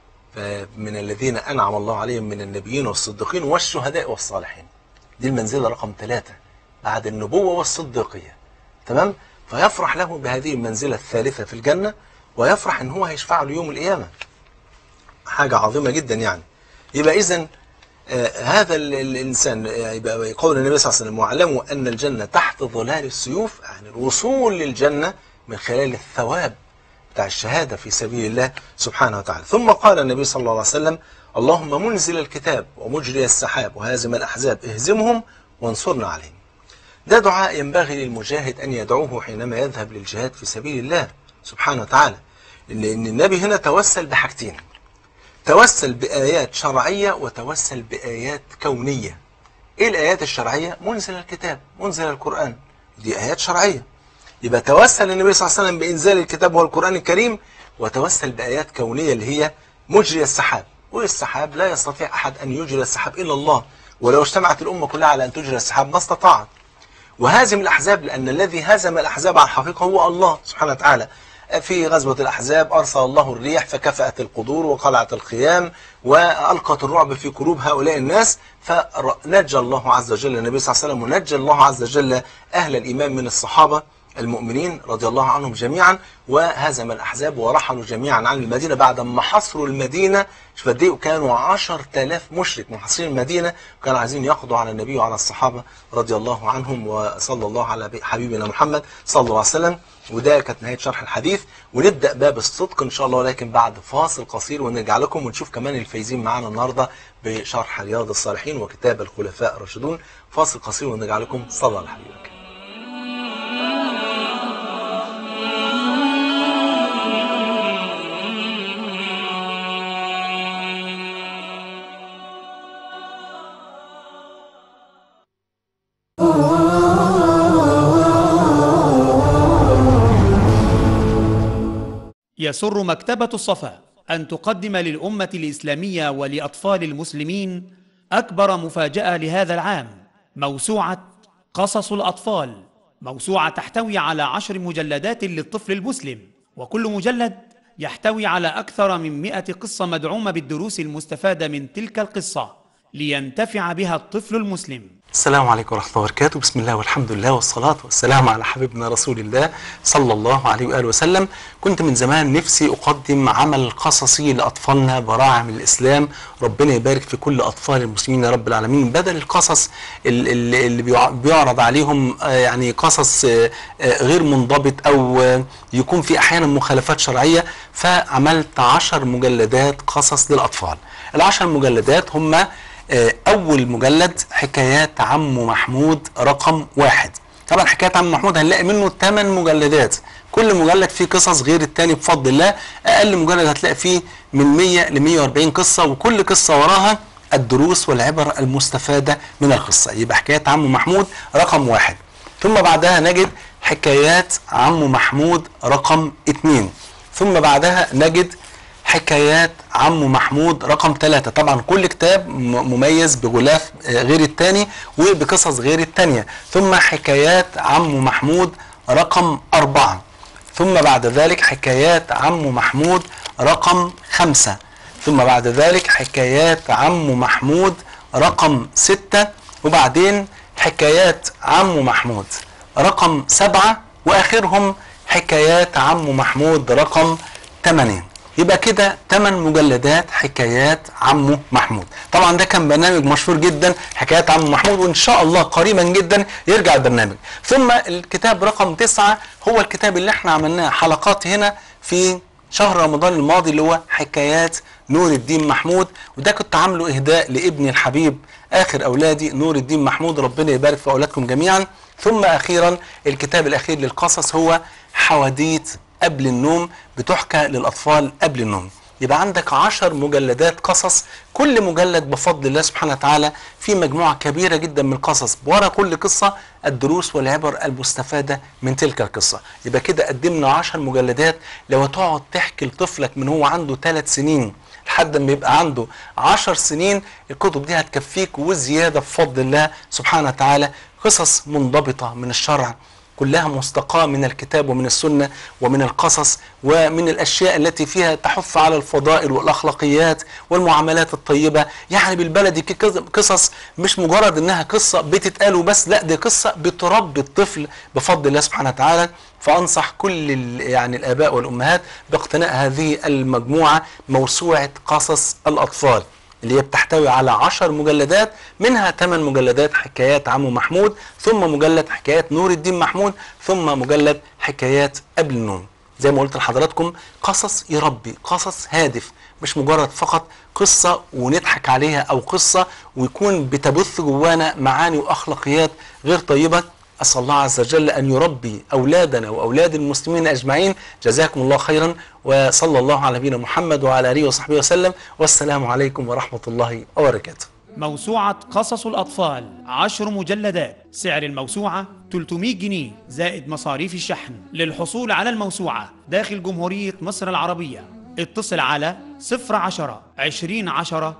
[SPEAKER 1] من الذين أنعم الله عليهم من النبيين والصديقين والشهداء والصالحين دي المنزلة رقم ثلاثة بعد النبوة والصديقية تمام فيفرح له بهذه المنزلة الثالثة في الجنة ويفرح ان هو هيشفع له يوم القيامة حاجة عظيمة جدا يعني يبقى إذن آه هذا ال- الإنسان آه، يبقى قول النبي صلى الله عليه وسلم واعلموا أن الجنة تحت ظلال السيوف يعني الوصول للجنة من خلال الثواب بتاع الشهادة في سبيل الله سبحانه وتعالى ثم قال النبي صلى الله عليه وسلم اللهم منزل الكتاب ومجري السحاب وهازم الأحزاب اهزمهم وانصرنا عليهم ده دعاء ينبغي للمجاهد أن يدعوه حينما يذهب للجهاد في سبيل الله سبحانه وتعالى لأن النبي هنا توسل بحاجتين توسل بآيات شرعية وتوسل بآيات كونية إيه الآيات الشرعية؟ منزل الكتاب منزل القرآن دي آيات شرعية يبقى توسل النبي صلى الله عليه وسلم بإنزال الكتاب والقرآن الكريم وتوسل بآيات كونية اللي هي مجري السحاب والسحاب لا يستطيع أحد أن يجري السحاب إلا الله ولو اجتمعت الأمة كلها على أن تجري السحاب ما استطاعت وهازم الأحزاب لأن الذي هزم الأحزاب على الحقيقة هو الله سبحانه وتعالى في غزوة الأحزاب أرسل الله الريح فكفأت القدور وقلعت الخيام وألقت الرعب في قلوب هؤلاء الناس فنجى الله عز وجل النبي صلى الله عليه وسلم ونجى الله عز وجل أهل الإيمان من الصحابة المؤمنين رضي الله عنهم جميعا وهزم الأحزاب ورحلوا جميعا عن المدينة بعد ما حصروا المدينة شوف قد ايه كانوا 10000 مشرك محاصرين المدينة وكانوا عايزين يقضوا على النبي وعلى الصحابة رضي الله عنهم وصلى الله على حبيبنا محمد صلى الله عليه وسلم وده كانت نهاية شرح الحديث ونبدأ باب الصدق إن شاء الله ولكن بعد فاصل قصير ونرجع لكم ونشوف كمان الفايزين معانا النهاردة بشرح رياض الصالحين وكتاب الخلفاء الراشدون فاصل قصير ونرجع لكم صلى على حبيبك
[SPEAKER 2] يسر مكتبة الصفا أن تقدم للأمة الإسلامية ولأطفال المسلمين أكبر مفاجأة لهذا العام موسوعة قصص الأطفال موسوعة تحتوي على عشر مجلدات للطفل المسلم وكل مجلد يحتوي على أكثر من مئة قصة مدعومة بالدروس المستفادة من تلك القصة لينتفع بها الطفل المسلم
[SPEAKER 1] السلام عليكم ورحمة الله وبركاته بسم الله والحمد لله والصلاة والسلام على حبيبنا رسول الله صلى الله عليه وآله وسلم كنت من زمان نفسي أقدم عمل قصصي لأطفالنا براعم الإسلام ربنا يبارك في كل أطفال المسلمين يا رب العالمين بدل القصص ال- ال- اللي بيع- بيعرض عليهم آه، يعني قصص آه، آه، غير منضبط أو آه، يكون في أحيانا مخالفات شرعية فعملت عشر مجلدات قصص للأطفال العشر مجلدات هم آه، أول مجلد حكايات عمو محمود رقم واحد طبعا حكايات عمو محمود هنلاقي منه 8 مجلدات كل مجلد فيه قصص غير التاني بفضل الله أقل مجلد هتلاقي فيه من 100 ل 140 قصة وكل قصة وراها الدروس والعبر المستفادة من القصة يبقى حكايات عمو محمود رقم واحد ثم بعدها نجد حكايات عمو محمود رقم اتنين ثم بعدها نجد حكايات عمو محمود رقم ثلاثة طبعا كل كتاب م- مميز بغلاف آه، غير التاني وبقصص غير التانية ثم حكايات عمو محمود رقم أربعة ثم بعد ذلك حكايات عمو محمود رقم خمسة ثم بعد ذلك حكايات عمو محمود رقم ستة وبعدين حكايات عمو محمود رقم سبعة وآخرهم حكايات عمو محمود رقم ثمانية يبقى كده 8 مجلدات حكايات عمو محمود طبعا ده كان برنامج مشهور جدا حكايات عمو محمود وان شاء الله قريبا جدا يرجع البرنامج ثم الكتاب رقم تسعة هو الكتاب اللي احنا عملناه حلقات هنا في شهر رمضان الماضي اللي هو حكايات نور الدين محمود وده كنت عامله اهداء لابني الحبيب اخر اولادي نور الدين محمود ربنا يبارك في اولادكم جميعا ثم اخيرا الكتاب الاخير للقصص هو حواديت قبل النوم بتحكى للأطفال قبل النوم يبقى عندك عشر مجلدات قصص كل مجلد بفضل الله سبحانه وتعالى في مجموعة كبيرة جدا من القصص ورا كل قصة الدروس والعبر المستفادة من تلك القصة يبقى كده قدمنا عشر مجلدات لو تقعد تحكي لطفلك من هو عنده ثلاث سنين لحد ما يبقى عنده عشر سنين الكتب دي هتكفيك وزيادة بفضل الله سبحانه وتعالى قصص منضبطة من الشرع كلها مستقاة من الكتاب ومن السنة ومن القصص ومن الأشياء التي فيها تحث على الفضائل والأخلاقيات والمعاملات الطيبة يعني بالبلدي كي- قصص مش مجرد إنها قصة بتتقال وبس لا دي قصة بتربي الطفل بفضل الله سبحانه وتعالى فأنصح كل ال- يعني الآباء والأمهات باقتناء هذه المجموعة موسوعة قصص الأطفال اللي هي بتحتوي على عشر مجلدات منها ثمان مجلدات حكايات عمو محمود ثم مجلد حكايات نور الدين محمود ثم مجلد حكايات قبل النوم زي ما قلت لحضراتكم قصص يربي قصص هادف مش مجرد فقط قصة ونضحك عليها أو قصة ويكون بتبث جوانا معاني وأخلاقيات غير طيبة أسأل الله عز وجل أن يربي أولادنا وأولاد المسلمين أجمعين جزاكم الله خيرا وصلى الله على نبينا محمد وعلى آله وصحبه وسلم والسلام عليكم ورحمة الله وبركاته
[SPEAKER 2] موسوعة قصص الأطفال عشر مجلدات سعر الموسوعة 300 جنيه زائد مصاريف الشحن للحصول على الموسوعة داخل جمهورية مصر العربية اتصل على 010 2010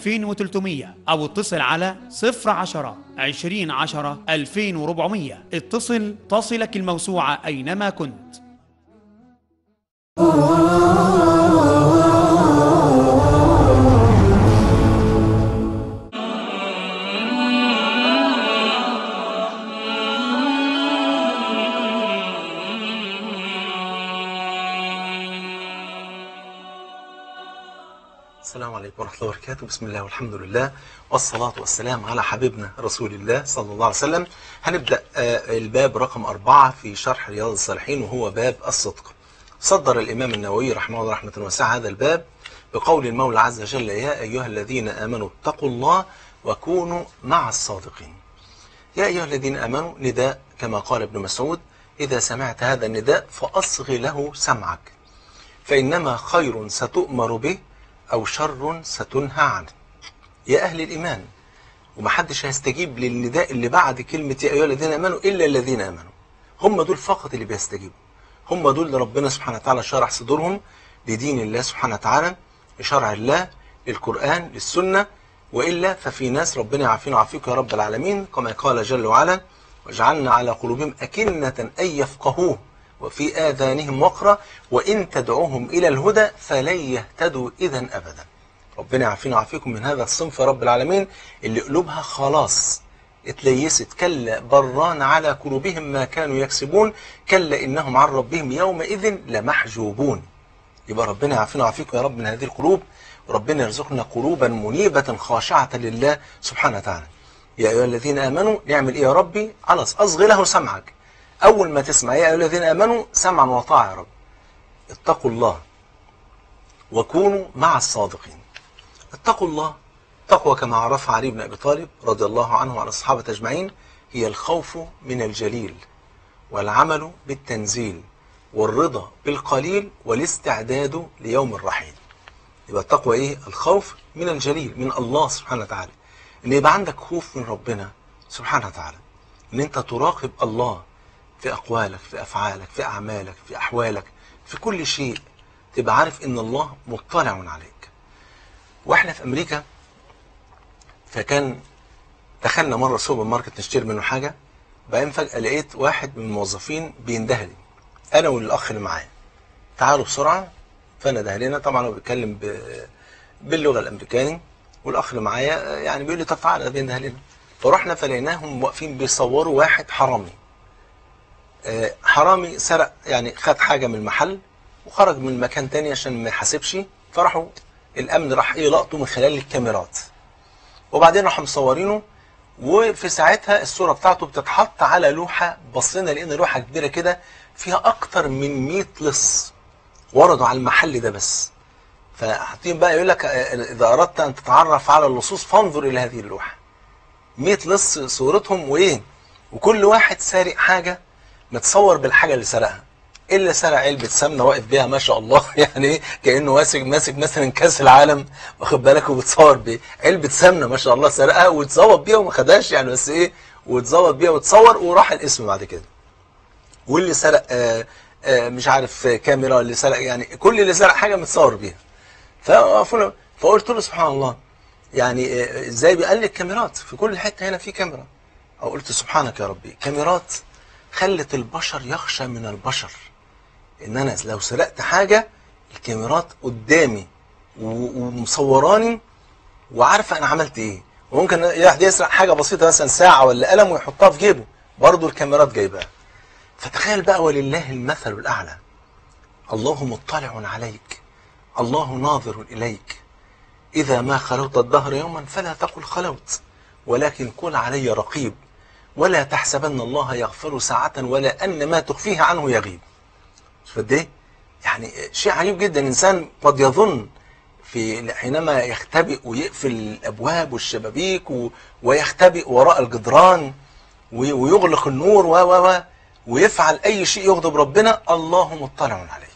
[SPEAKER 2] 2300 أو اتصل على 010 2010 2400 اتصل تصلك الموسوعة أينما كنت
[SPEAKER 1] السلام عليكم ورحمة الله وبركاته بسم الله والحمد لله والصلاة والسلام على حبيبنا رسول الله صلى الله عليه وسلم هنبدأ آه، الباب رقم أربعة في شرح رياض الصالحين وهو باب الصدق صدر الإمام النووي رحمه الله رحمة واسعة هذا الباب بقول المولى عز وجل يا أيها الذين آمنوا اتقوا الله وكونوا مع الصادقين يا أيها الذين آمنوا نداء كما قال ابن مسعود إذا سمعت هذا النداء فأصغ له سمعك فإنما خير ستؤمر به أو شر ستنهى عنه يا أهل الإيمان ومحدش هيستجيب للنداء اللي بعد كلمة يا أيها الذين آمنوا إلا الذين آمنوا هم دول فقط اللي بيستجيبوا هم دول اللي ربنا سبحانه وتعالى شرح صدورهم لدين الله سبحانه وتعالى لشرع الله للقرآن للسنة وإلا ففي ناس ربنا يعافينا ويعافيك يا رب العالمين كما قال جل وعلا وجعلنا على قلوبهم أكنة أن يفقهوه وفي آذانهم وقرا وإن تدعوهم إلى الهدى فلن يهتدوا إذا أبدا ربنا يعافينا ويعافيكم من هذا الصنف يا رب العالمين اللي قلوبها خلاص اتليست كلا بران على قلوبهم ما كانوا يكسبون كلا إنهم عن ربهم يومئذ لمحجوبون يبقى ربنا يعافينا ويعافيكم يا رب من هذه القلوب وربنا يرزقنا قلوبا منيبة خاشعة لله سبحانه وتعالى يا أيها الذين آمنوا نعمل إيه يا ربي خلاص أصغي له سمعك أول ما تسمع يا أيها الذين آمنوا سمعا وطاعة يا رب اتقوا الله وكونوا مع الصادقين اتقوا الله تقوى كما عرفها علي بن أبي طالب رضي الله عنه وعن الصحابة أجمعين هي الخوف من الجليل والعمل بالتنزيل والرضا بالقليل والاستعداد ليوم الرحيل يبقى التقوى ايه الخوف من الجليل من الله سبحانه وتعالى ان يبقى عندك خوف من ربنا سبحانه وتعالى ان انت تراقب الله في اقوالك في افعالك في اعمالك في احوالك في كل شيء تبقى عارف ان الله مطلع عليك واحنا في امريكا فكان دخلنا مره سوبر ماركت نشتري منه حاجه بعدين فجاه لقيت واحد من الموظفين بيندهلي انا والاخ اللي معايا تعالوا بسرعه فانا دهلنا طبعا هو بيتكلم ب... باللغه الامريكاني والاخ اللي معايا يعني بيقول لي طب تعالى بينده لنا فرحنا فلقيناهم واقفين بيصوروا واحد حرامي آه، حرامي سرق يعني خد حاجه من المحل وخرج من مكان تاني عشان ما يحاسبش فراحوا الامن راح ايه لقطه من خلال الكاميرات وبعدين راحوا مصورينه وفي ساعتها الصوره بتاعته بتتحط على لوحه بصينا لقينا لوحه كبيره كده فيها اكتر من 100 لص وردوا على المحل ده بس فحاطين بقى يقول لك آه، اذا اردت ان تتعرف على اللصوص فانظر الى هذه اللوحه 100 لص صورتهم وايه وكل واحد سارق حاجه متصور بالحاجه اللي سرقها اللي سرق علبه سمنه واقف بيها ما شاء الله يعني ايه كانه ماسك ماسك مثلا كاس العالم واخد بالك وبتصور بيه علبه سمنه ما شاء الله سرقها وتصور بيها وما خدهاش يعني بس ايه وتصور بيها وتصور وراح الاسم بعد كده واللي سرق آه آه مش عارف آه، كاميرا اللي سرق يعني كل اللي سرق حاجه متصور بيها فوقفونا فقلت له سبحان الله يعني آه، ازاي بيقال لي الكاميرات في كل حته هنا في كاميرا او قلت سبحانك يا ربي كاميرات خلت البشر يخشى من البشر ان انا لو سرقت حاجه الكاميرات قدامي و- ومصوراني وعارفه انا عملت ايه وممكن واحد يسرق حاجه بسيطه مثلا ساعه ولا قلم ويحطها في جيبه برضه الكاميرات جايباها فتخيل بقى ولله المثل الاعلى الله مطلع عليك الله ناظر اليك اذا ما خلوت الدهر يوما فلا تقل خلوت ولكن قل علي رقيب ولا تحسبن الله يغفر ساعة ولا أن ما تخفيه عنه يغيب شوف قد ايه؟ يعني شيء عجيب جدا الإنسان قد يظن في حينما يختبئ ويقفل الأبواب والشبابيك و- ويختبئ وراء الجدران و- ويغلق النور و و و ويفعل أي شيء يغضب ربنا الله مطلع عليك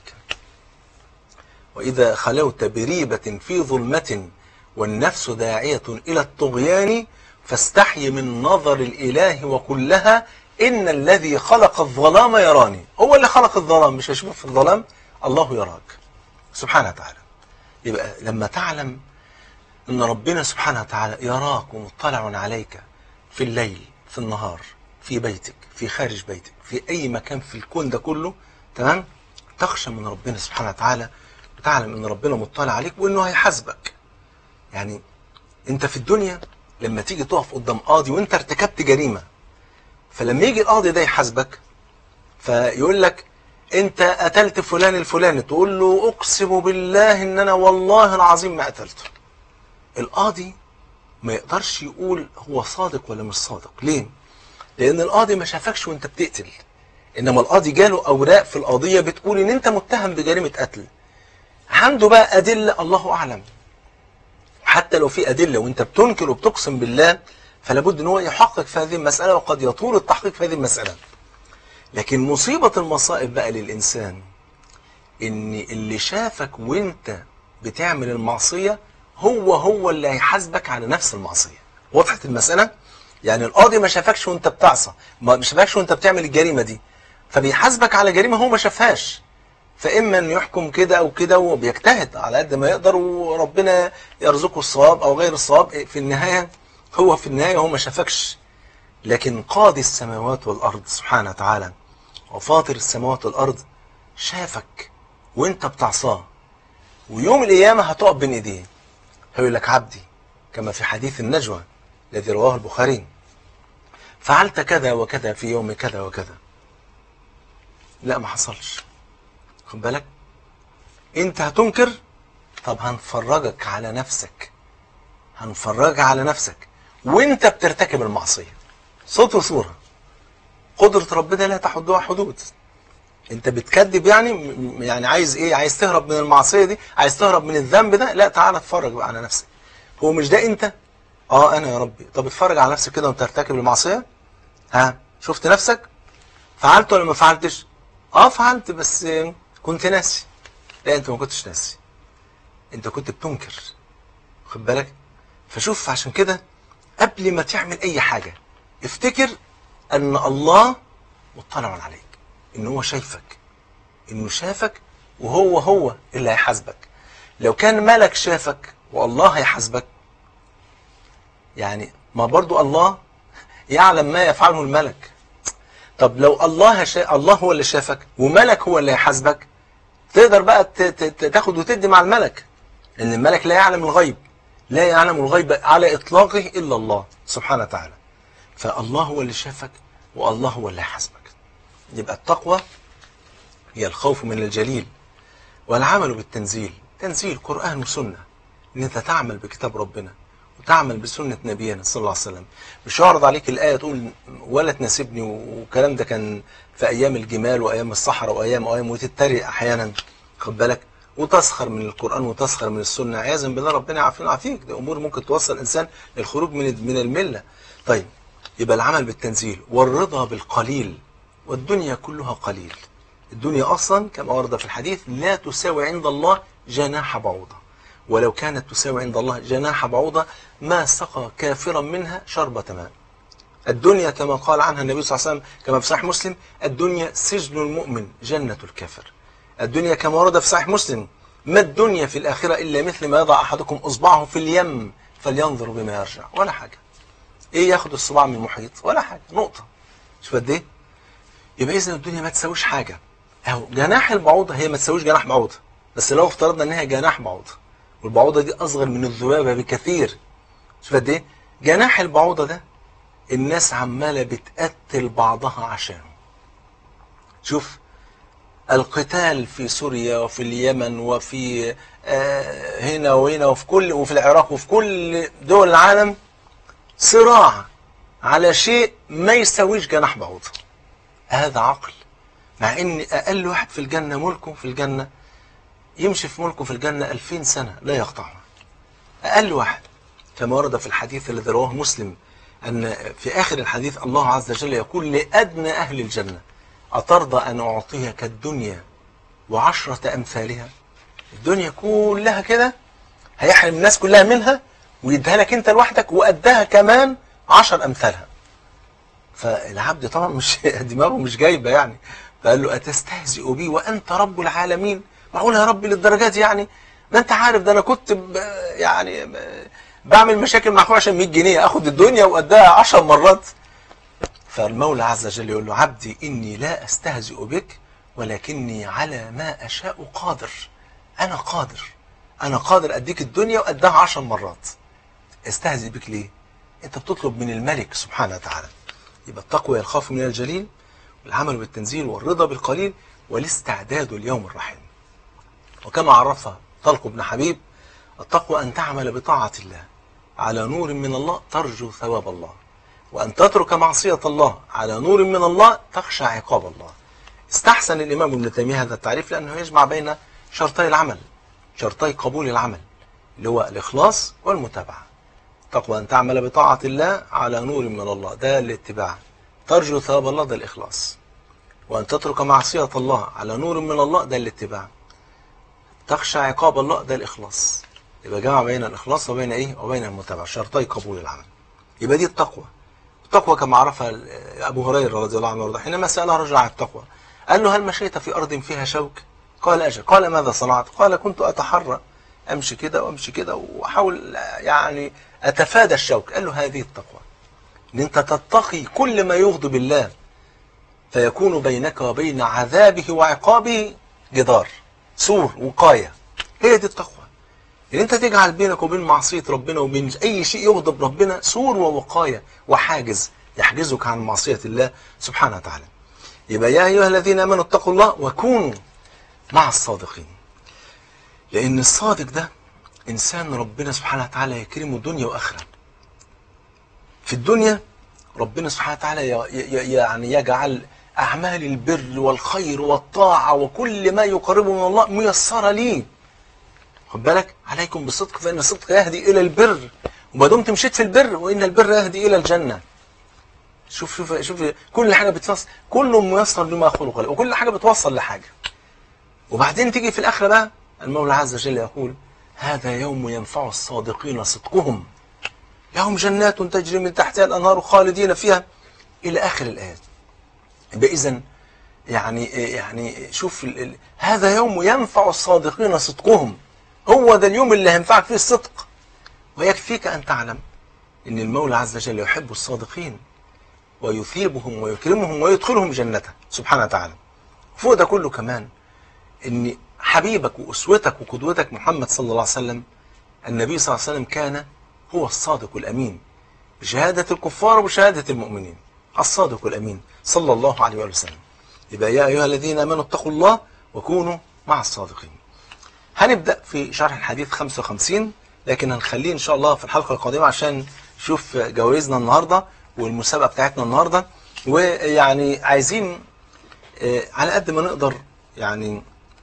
[SPEAKER 1] وإذا خلوت بريبة في ظلمة والنفس داعية إلى الطغيان فاستحي من نظر الإله وقل لها إن الذي خلق الظلام يراني هو اللي خلق الظلام مش هيشوفك في الظلام الله يراك سبحانه وتعالى يبقى لما تعلم ان ربنا سبحانه وتعالى يراك ومطلع عليك في الليل في النهار في بيتك في خارج بيتك في اي مكان في الكون ده كله تمام تخشى من ربنا سبحانه وتعالى وتعلم ان ربنا مطلع عليك وانه هيحاسبك يعني انت في الدنيا لما تيجي تقف قدام قاضي وانت ارتكبت جريمه فلما يجي القاضي ده يحاسبك فيقول لك انت قتلت فلان الفلاني تقول له اقسم بالله ان انا والله العظيم ما قتلته القاضي ما يقدرش يقول هو صادق ولا مش صادق ليه لان القاضي ما شافكش وانت بتقتل انما القاضي جاله اوراق في القضيه بتقول ان انت متهم بجريمه قتل عنده بقى ادله الله اعلم حتى لو في ادله وانت بتنكر وبتقسم بالله فلا بد ان هو يحقق في هذه المساله وقد يطول التحقيق في هذه المساله لكن مصيبه المصائب بقى للانسان ان اللي شافك وانت بتعمل المعصيه هو هو اللي هيحاسبك على نفس المعصيه وضحت المساله يعني القاضي ما شافكش وانت بتعصى ما شافكش وانت بتعمل الجريمه دي فبيحاسبك على جريمه هو ما شافهاش فاما ان يحكم كده او كده وبيجتهد على قد ما يقدر وربنا يرزقه الصواب او غير الصواب في النهايه هو في النهايه هو ما شافكش لكن قاضي السماوات والارض سبحانه وتعالى وفاطر السماوات والارض شافك وانت بتعصاه ويوم القيامه هتقف بين ايديه هيقول لك عبدي كما في حديث النجوى الذي رواه البخاري فعلت كذا وكذا في يوم كذا وكذا لا ما حصلش خد بالك انت هتنكر طب هنفرجك على نفسك هنفرجك على نفسك وانت بترتكب المعصيه صوت وصوره قدره ربنا لا تحدها حدود انت بتكذب يعني م- يعني عايز ايه عايز تهرب من المعصيه دي عايز تهرب من الذنب ده لا تعالى اتفرج بقى على نفسك هو مش ده انت اه انا يا ربي طب اتفرج على نفسك كده وانت ترتكب المعصيه ها شفت نفسك فعلت ولا ما فعلتش اه فعلت بس آه، كنت ناسي لا انت ما كنتش ناسي انت كنت بتنكر خد بالك فشوف عشان كده قبل ما تعمل اي حاجه افتكر ان الله مطلع عليك ان هو شايفك انه شافك وهو هو اللي هيحاسبك لو كان ملك شافك والله هيحاسبك يعني ما برضو الله يعلم ما يفعله الملك طب لو الله شا... الله هو اللي شافك وملك هو اللي هيحاسبك تقدر بقى ت... ت... ت- تاخد وتدي مع الملك لان الملك لا يعلم الغيب لا يعلم الغيب على اطلاقه الا الله سبحانه وتعالى فالله هو اللي شافك والله هو اللي هيحاسبك يبقى التقوى هي الخوف من الجليل والعمل بالتنزيل تنزيل قرآن وسنة ان انت تعمل بكتاب ربنا وتعمل بسنة نبينا صلى الله عليه وسلم مش يعرض عليك الآية تقول ولا تناسبني والكلام ده كان في أيام الجمال وأيام الصحراء وأيام وأيام وتتريق أحيانا خد بالك وتسخر من القرآن وتسخر من السنة عياذا بالله ربنا يعافينا ويعافيك دي أمور ممكن توصل الإنسان للخروج من من الملة طيب يبقى العمل بالتنزيل والرضا بالقليل والدنيا كلها قليل الدنيا أصلا كما ورد في الحديث لا تساوي عند الله جناح بعوضة ولو كانت تساوي عند الله جناح بعوضة ما سقى كافرا منها شربة ماء الدنيا كما قال عنها النبي صلى الله عليه وسلم كما في صحيح مسلم الدنيا سجن المؤمن جنة الكافر الدنيا كما ورد في صحيح مسلم ما الدنيا في الآخرة إلا مثل ما يضع أحدكم إصبعه في اليم فلينظر بما يرجع ولا حاجة إيه ياخد الصباع من المحيط ولا حاجة نقطة شوف قد إيه يبقى إذا الدنيا ما تساويش حاجة أهو جناح البعوضة هي ما تساويش جناح بعوضة بس لو افترضنا إنها جناح بعوضة والبعوضة دي أصغر من الذبابة بكثير شوف قد إيه جناح البعوضة ده الناس عمالة بتقتل بعضها عشانه شوف القتال في سوريا وفي اليمن وفي آه، هنا وهنا وفي كل وفي العراق وفي كل دول العالم صراع على شيء ما يساويش جناح بعوضة هذا عقل مع ان اقل واحد في الجنة ملكه في الجنة يمشي في ملكه في الجنة ألفين سنة لا يقطعها أقل واحد كما ورد في الحديث الذي رواه مسلم أن في آخر الحديث الله عز وجل يقول لأدنى أهل الجنة أترضى أن أعطيك الدنيا وعشرة أمثالها الدنيا كلها كده هيحرم الناس كلها منها ويديها لك أنت لوحدك وقدها كمان عشر أمثالها فالعبد طبعا مش دماغه مش جايبه يعني فقال له أتستهزئ بي وأنت رب العالمين معقول يا رب للدرجات دي يعني ما أنت عارف ده أنا كنت ب- يعني ب- بعمل مشاكل مع أخويا عشان 100 جنيه آخد الدنيا وقدها 10 مرات فالمولى عز وجل يقول له عبدي إني لا أستهزئ بك ولكني على ما أشاء قادر أنا قادر أنا قادر أديك الدنيا وأداها عشر مرات استهزئ بك ليه أنت بتطلب من الملك سبحانه وتعالى يبقى التقوى الخوف من الجليل والعمل بالتنزيل والرضا بالقليل والاستعداد اليوم الرحيم وكما عرفها طلق بن حبيب التقوى أن تعمل بطاعة الله على نور من الله ترجو ثواب الله وأن تترك معصية الله على نور من الله تخشى عقاب الله استحسن الإمام ابن تيمية هذا التعريف لأنه يجمع بين شرطي العمل شرطي قبول العمل اللي هو الإخلاص والمتابعة تقوى أن تعمل بطاعة الله على نور من الله ده الاتباع ترجو ثواب الله ده الإخلاص وأن تترك معصية الله على نور من الله ده الاتباع تخشى عقاب الله ده الإخلاص يبقى جمع بين الإخلاص وبين إيه وبين المتابعة شرطي قبول العمل يبقى دي التقوى التقوى كما عرفها أبو هريرة رضي الله عنه وارضاه حينما سأله رجل عن التقوى قال له هل مشيت في أرض فيها شوك قال أجل قال ماذا صنعت قال كنت أتحرى أمشي كده وأمشي كده وأحاول يعني أتفادى الشوك قال له هذه التقوى إن أنت تتقي كل ما يغضب الله فيكون بينك وبين عذابه وعقابه جدار سور وقاية هي دي التقوى ان انت تجعل بينك وبين معصية ربنا وبين اي شيء يغضب ربنا سور ووقاية وحاجز يحجزك عن معصية الله سبحانه وتعالى يبقى يا ايها الذين امنوا اتقوا الله وكونوا مع الصادقين لان الصادق ده انسان ربنا سبحانه وتعالى يكرمه دنيا واخره في الدنيا ربنا سبحانه وتعالى يعني يجعل أعمال البر والخير والطاعة وكل ما يقربه من الله ميسرة ليه خد بالك عليكم بالصدق فإن الصدق يهدي إلى البر وما دمت مشيت في البر وإن البر يهدي إلى الجنة شوف شوف شوف كل حاجة بتوصل كله ميسر لما خلق له وكل حاجة بتوصل لحاجة وبعدين تيجي في الآخرة بقى المولى عز وجل يقول هذا يوم ينفع الصادقين صدقهم لهم جنات تجري من تحتها الأنهار خالدين فيها إلى آخر الآيات يبقى إذا يعني يعني شوف ال ال هذا يوم ينفع الصادقين صدقهم هو ده اليوم اللي هينفعك فيه الصدق ويكفيك أن تعلم أن المولى عز وجل يحب الصادقين ويثيبهم ويكرمهم ويدخلهم جنته سبحانه وتعالى فوق ده كله كمان أن حبيبك وأسوتك وقدوتك محمد صلى الله عليه وسلم النبي صلى الله عليه وسلم كان هو الصادق الأمين بشهادة الكفار وبشهادة المؤمنين الصادق الأمين صلى الله عليه وآله وسلم يبقى يا أيها الذين آمنوا اتقوا الله وكونوا مع الصادقين هنبدأ في شرح الحديث 55 لكن هنخليه إن شاء الله في الحلقة القادمة عشان نشوف جوائزنا النهاردة والمسابقة بتاعتنا النهاردة ويعني عايزين على قد ما نقدر يعني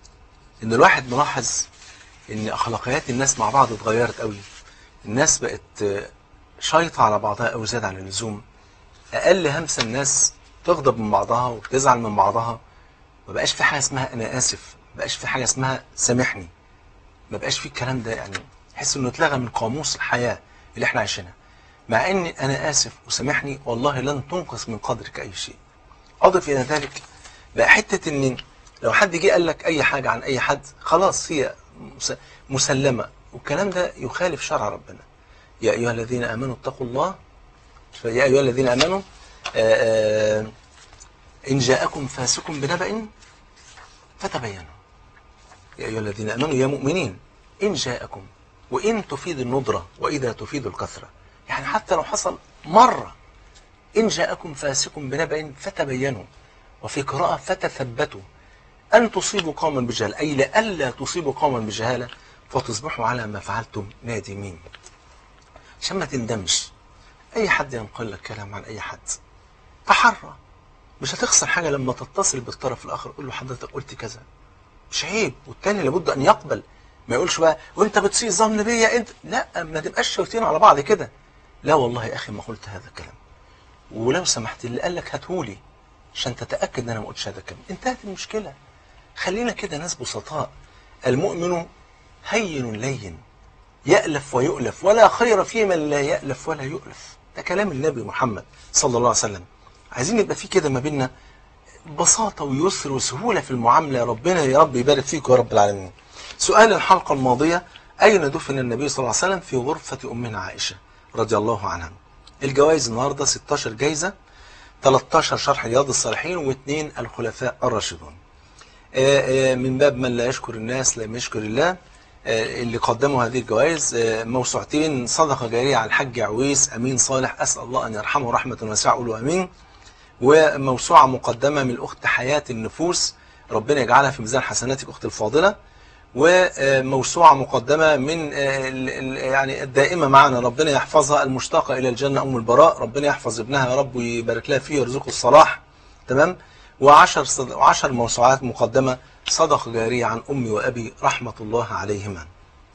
[SPEAKER 1] ان الواحد ملاحظ ان اخلاقيات الناس مع بعض اتغيرت قوي الناس بقت شايطة على بعضها قوي زيادة عن اللزوم اقل همسة الناس تغضب من بعضها وتزعل من بعضها ما بقاش في حاجة اسمها انا اسف ما بقاش في حاجة اسمها سامحني ما بقاش في الكلام ده يعني تحس انه اتلغى من قاموس الحياة اللي احنا عايشينها مع ان انا اسف وسامحني والله لن تنقص من قدرك اي شيء اضف الى ذلك بقى حتة ان لو حد جه قال لك اي حاجة عن اي حد خلاص هي مسلمة والكلام ده يخالف شرع ربنا يا ايها الذين امنوا اتقوا الله يا ايها الذين امنوا آآ آآ ان جاءكم فاسق بنبأ فتبينوا يا ايها الذين امنوا يا مؤمنين ان جاءكم وان تفيد الندرة واذا تفيد الكثرة يعني حتى لو حصل مرة ان جاءكم فاسق بنبأ فتبينوا وفي قراءة فتثبتوا أن تصيبوا قوما بجهالة أي لألا تصيبوا قوما بجهالة فتصبحوا على ما فعلتم نادمين عشان ما تندمش أي حد ينقل لك كلام عن أي حد تحرى مش هتخسر حاجة لما تتصل بالطرف الآخر قول له حضرتك قلت كذا مش عيب والتاني لابد أن يقبل ما يقولش بقى وانت بتسيء ظن بيا انت لا ما تبقاش شوتين على بعض كده لا والله يا اخي ما قلت هذا الكلام ولو سمحت اللي قال لك هاتهولي عشان تتاكد ان انا ما قلتش هذا الكلام انتهت المشكله خلينا كده ناس بسطاء المؤمن هين لين يألف ويؤلف ولا خير في من لا يألف ولا يؤلف ده كلام النبي محمد صلى الله عليه وسلم عايزين يبقى في كده ما بيننا بساطة ويسر وسهولة في المعاملة ربنا يا رب يبارك فيك يا رب العالمين سؤال الحلقة الماضية أين دفن النبي صلى الله عليه وسلم في غرفة أمنا عائشة رضي الله عنها الجوائز النهاردة 16 جايزة 13 شرح رياض الصالحين واثنين الخلفاء الراشدون آه، آه، من باب من لا يشكر الناس لم يشكر الله آه، اللي قدموا هذه الجوائز آه، موسوعتين صدقة جارية على الحاج عويس أمين صالح أسأل الله أن يرحمه رحمة واسعة قولوا أمين وموسوعة مقدمة من الأخت حياة النفوس ربنا يجعلها في ميزان حسناتك أخت الفاضلة وموسوعة مقدمة من آه، ال- ال- يعني الدائمة معنا ربنا يحفظها المشتاقة إلى الجنة أم البراء ربنا يحفظ ابنها يا رب ويبارك لها فيه ويرزقه الصلاح تمام وعشر صد... وعشر موسوعات مقدمة صدقة جارية عن أمي وأبي رحمة الله عليهما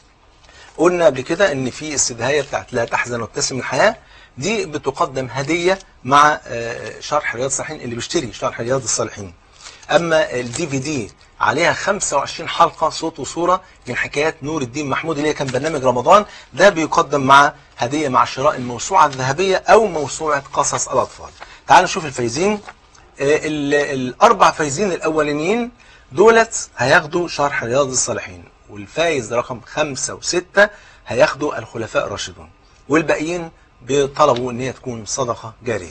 [SPEAKER 1] قلنا قبل كده ان في السدهايه بتاعت لا تحزن وابتسم الحياه دي بتقدم هديه مع آه، شرح رياض الصالحين اللي بيشتري شرح رياض الصالحين اما الدي في دي عليها 25 حلقه صوت وصوره من حكايات نور الدين محمود اللي هي كان برنامج رمضان ده بيقدم مع هديه مع شراء الموسوعه الذهبيه او موسوعه قصص الاطفال تعالوا نشوف الفايزين آه، ال- الاربع فايزين الاولانيين دولت هياخدوا شرح رياض الصالحين والفايز رقم خمسة وستة هياخدوا الخلفاء الراشدون والباقيين بيطلبوا ان هي تكون صدقة جارية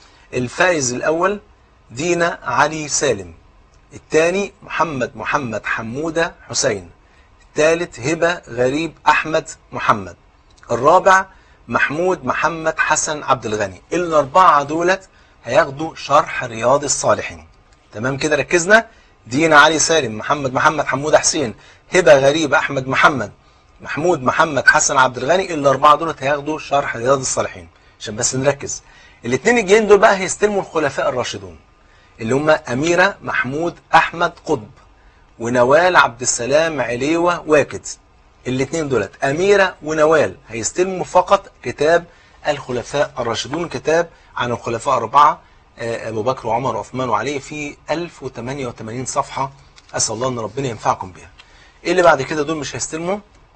[SPEAKER 1] الفائز الاول دينا علي سالم الثاني محمد محمد حمودة حسين الثالث هبة غريب احمد محمد الرابع محمود محمد حسن عبد الغني الاربعة دولت هياخدوا شرح رياض الصالحين تمام كده ركزنا دينا علي سالم محمد محمد حمود حسين هبة غريب أحمد محمد محمود محمد حسن عبد الغني الأربعة دول هياخدوا شرح رياض الصالحين عشان بس نركز الاثنين الجايين دول بقى هيستلموا الخلفاء الراشدون اللي هم أميرة محمود أحمد قطب ونوال عبد السلام عليوة واكد الاثنين دولت أميرة ونوال هيستلموا فقط كتاب الخلفاء الراشدون كتاب عن الخلفاء الأربعة آه، أبو بكر وعمر وعثمان وعلي في 1088 صفحة أسأل الله أن ربنا ينفعكم بها إيه اللي بعد كده دول مش هيستلموا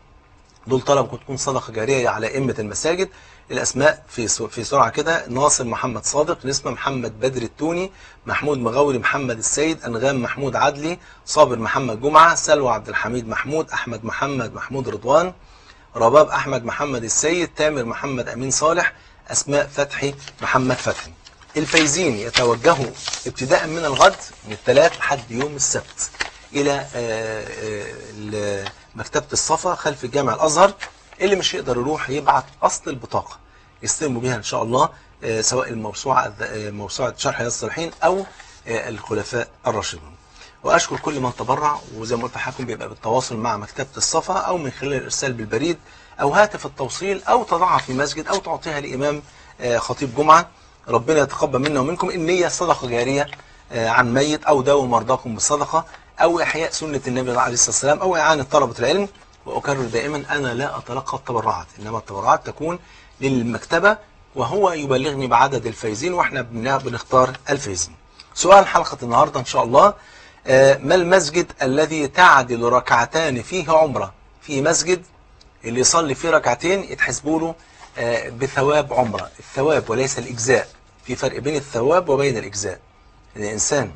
[SPEAKER 1] دول طلب تكون صدقة جارية على أئمة المساجد الأسماء في سو- في سرعة كده ناصر محمد صادق نسمة محمد بدر التوني محمود مغاوري محمد السيد أنغام محمود عدلي صابر محمد جمعة سلوى عبد الحميد محمود أحمد محمد محمود رضوان رباب أحمد محمد السيد تامر محمد أمين صالح أسماء فتحي محمد فتحي الفايزين يتوجهوا ابتداء من الغد من الثلاث لحد يوم السبت إلى آه، آه، ال- مكتبة الصفا خلف جامع الأزهر اللي مش يقدر يروح يبعت أصل البطاقة يستلموا بيها إن شاء الله آه، سواء الموسوعة آه، موسوعة شرح رياض الصالحين أو آه، الخلفاء الراشدون واشكر كل من تبرع وزي ما قلت لحضراتكم بيبقى بالتواصل مع مكتبه الصفا او من خلال الارسال بالبريد او هاتف التوصيل او تضعها في مسجد او تعطيها لامام آه، خطيب جمعه ربنا يتقبل منا ومنكم النيه صدقه جاريه آه، عن ميت او داووا مرضاكم بالصدقه او احياء سنه النبي عليه الصلاه والسلام او اعانه طلبه العلم واكرر دائما انا لا اتلقى التبرعات انما التبرعات تكون للمكتبه وهو يبلغني بعدد الفايزين واحنا بن- بنختار الفايزين سؤال حلقه النهارده ان شاء الله آه، ما المسجد الذي تعدل ركعتان فيه عمرة في مسجد اللي يصلي فيه ركعتين يتحسبوا له آه، بثواب عمرة الثواب وليس الإجزاء في فرق بين الثواب وبين الإجزاء الإنسان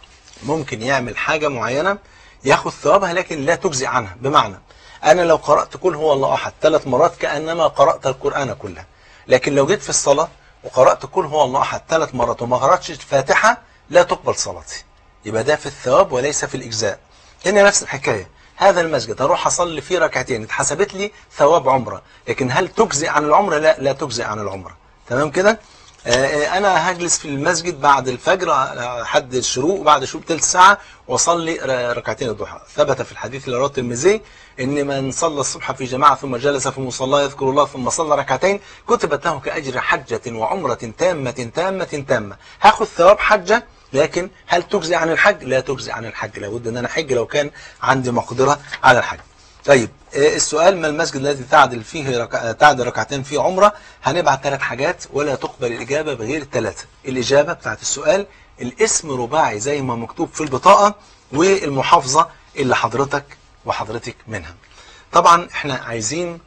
[SPEAKER 1] ممكن يعمل حاجة معينة ياخد ثوابها لكن لا تجزي عنها بمعنى أنا لو قرأت كل هو الله أحد ثلاث مرات كأنما قرأت القرآن كله لكن لو جيت في الصلاة وقرأت كل هو الله أحد ثلاث مرات وما قرأتش الفاتحة لا تقبل صلاتي يبقى ده في الثواب وليس في الإجزاء هنا نفس الحكاية هذا المسجد هروح أصلي فيه ركعتين اتحسبت لي ثواب عمرة لكن هل تجزئ عن العمرة لا لا تجزئ عن العمرة تمام كده آه، آه، انا هجلس في المسجد بعد الفجر آه، حد الشروق بعد شروق ثلث ساعه واصلي ر- ركعتين الضحى ثبت في الحديث اللي رواه الترمذي ان من صلى الصبح في جماعه ثم جلس في مصلاه يذكر الله ثم صلى ركعتين كتبت له كاجر حجه وعمره تامه تامه تامه هاخد ثواب حجه لكن هل تجزي عن الحج لا تجزي عن الحج لابد ان انا احج لو كان عندي مقدره على الحج طيب آه، السؤال ما المسجد الذي تعدل فيه ركع... تعدل ركعتين فيه عمرة هنبعت ثلاث حاجات ولا تقبل الإجابة بغير الثلاثة الإجابة بتاعت السؤال الاسم رباعي زي ما مكتوب في البطاقة والمحافظة اللي حضرتك وحضرتك منها طبعا احنا عايزين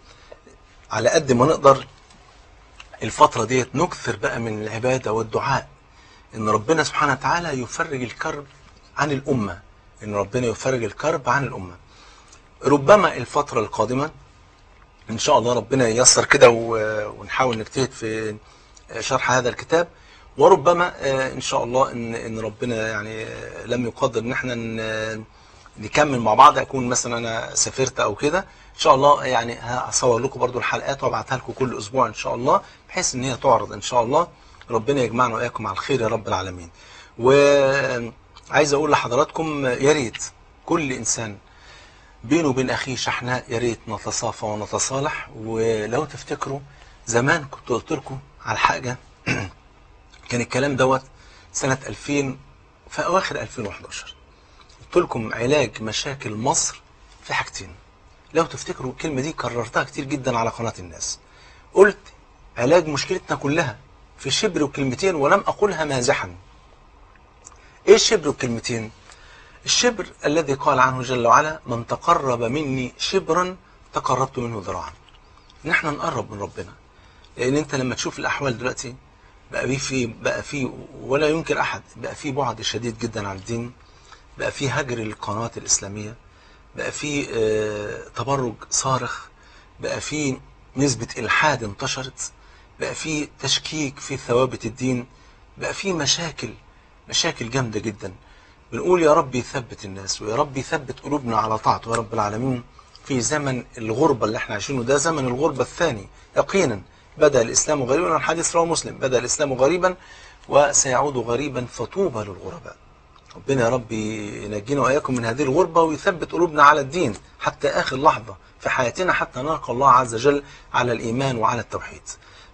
[SPEAKER 1] على قد ما نقدر الفترة ديت نكثر بقى من العبادة والدعاء ان ربنا سبحانه وتعالى يفرج الكرب عن الأمة ان ربنا يفرج الكرب عن الأمة ربما الفترة القادمة إن شاء الله ربنا ييسر كده و- ونحاول نجتهد في شرح هذا الكتاب وربما آه، ان شاء الله ان ان ربنا يعني آه، لم يقدر ان احنا ن- نكمل مع بعض اكون مثلا انا سافرت او كده ان شاء الله يعني هصور لكم برضو الحلقات وابعتها لكم كل اسبوع ان شاء الله بحيث ان هي تعرض ان شاء الله ربنا يجمعنا واياكم على الخير يا رب العالمين وعايز اقول لحضراتكم يا ريت كل انسان بينه وبين اخيه شحناء يا ريت نتصافى ونتصالح ولو تفتكروا زمان كنت قلت لكم على حاجه كان الكلام دوت سنه 2000 في اواخر 2011 قلت لكم علاج مشاكل مصر في حاجتين لو تفتكروا الكلمه دي كررتها كتير جدا على قناه الناس قلت علاج مشكلتنا كلها في شبر وكلمتين ولم اقولها مازحا ايه الشبر وكلمتين الشبر الذي قال عنه جل وعلا من تقرب مني شبرا تقربت منه ذراعا ان احنا نقرب من ربنا لان انت لما تشوف الاحوال دلوقتي بقى في في بقى في ولا ينكر احد بقى في بعد شديد جدا عن الدين بقى في هجر للقنوات الاسلاميه بقى في آه، تبرج صارخ بقى في نسبه الحاد انتشرت بقى في تشكيك في ثوابت الدين بقى في مشاكل مشاكل جامده جدا بنقول يا رب يثبت الناس ويا رب يثبت قلوبنا على طاعته يا رب العالمين في زمن الغربة اللي احنا عايشينه ده زمن الغربة الثاني يقينا بدأ الإسلام غريبا الحديث رواه مسلم بدأ الإسلام غريبا وسيعود غريبا فطوبى للغرباء ربنا يا رب ينجينا وإياكم من هذه الغربة ويثبت قلوبنا على الدين حتى آخر لحظة في حياتنا حتى نلقى الله عز وجل على الإيمان وعلى التوحيد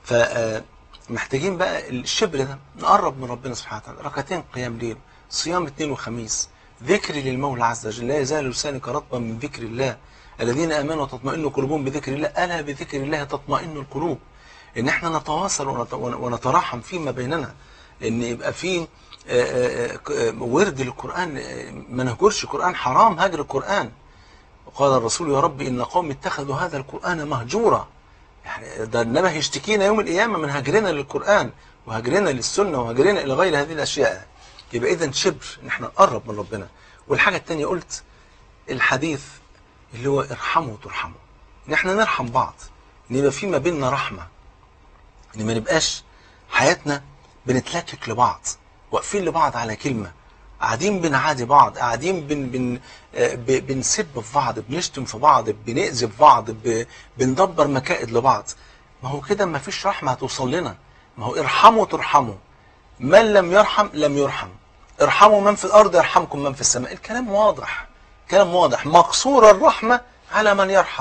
[SPEAKER 1] فمحتاجين بقى الشبر ده نقرب من ربنا سبحانه وتعالى ركعتين قيام ليل صيام اثنين وخميس ذكر للمولى عز وجل لا يزال لسانك رطبا من ذكر الله الذين امنوا وتطمئن قلوبهم بذكر الله الا بذكر الله تطمئن القلوب ان احنا نتواصل ونت- ونتراحم فيما بيننا ان يبقى في آه، آه، آه، ورد للقران آه، ما نهجرش القران حرام هجر القران وقال الرسول يا رب ان قوم اتخذوا هذا القران مهجورا يعني ده النبي هيشتكينا يوم القيامه من هجرنا للقران وهجرنا للسنه وهجرنا الى غير هذه الاشياء يبقى اذا شبر ان احنا نقرب من ربنا والحاجه الثانيه قلت الحديث اللي هو ارحموا ترحموا ان احنا نرحم بعض ان يبقى في ما بيننا رحمه ان ما نبقاش حياتنا بنتلكك لبعض واقفين لبعض على كلمه قاعدين بنعادي بعض قاعدين بن بن آه، ب- بنسب في بعض بنشتم في بعض بنأذي في بعض ب- بندبر مكائد لبعض ما هو كده ما فيش رحمه هتوصل لنا ما هو ارحموا ترحموا من لم يرحم لم يرحم ارحموا من في الارض يرحمكم من في السماء الكلام واضح كلام واضح مقصور الرحمه على من يرحم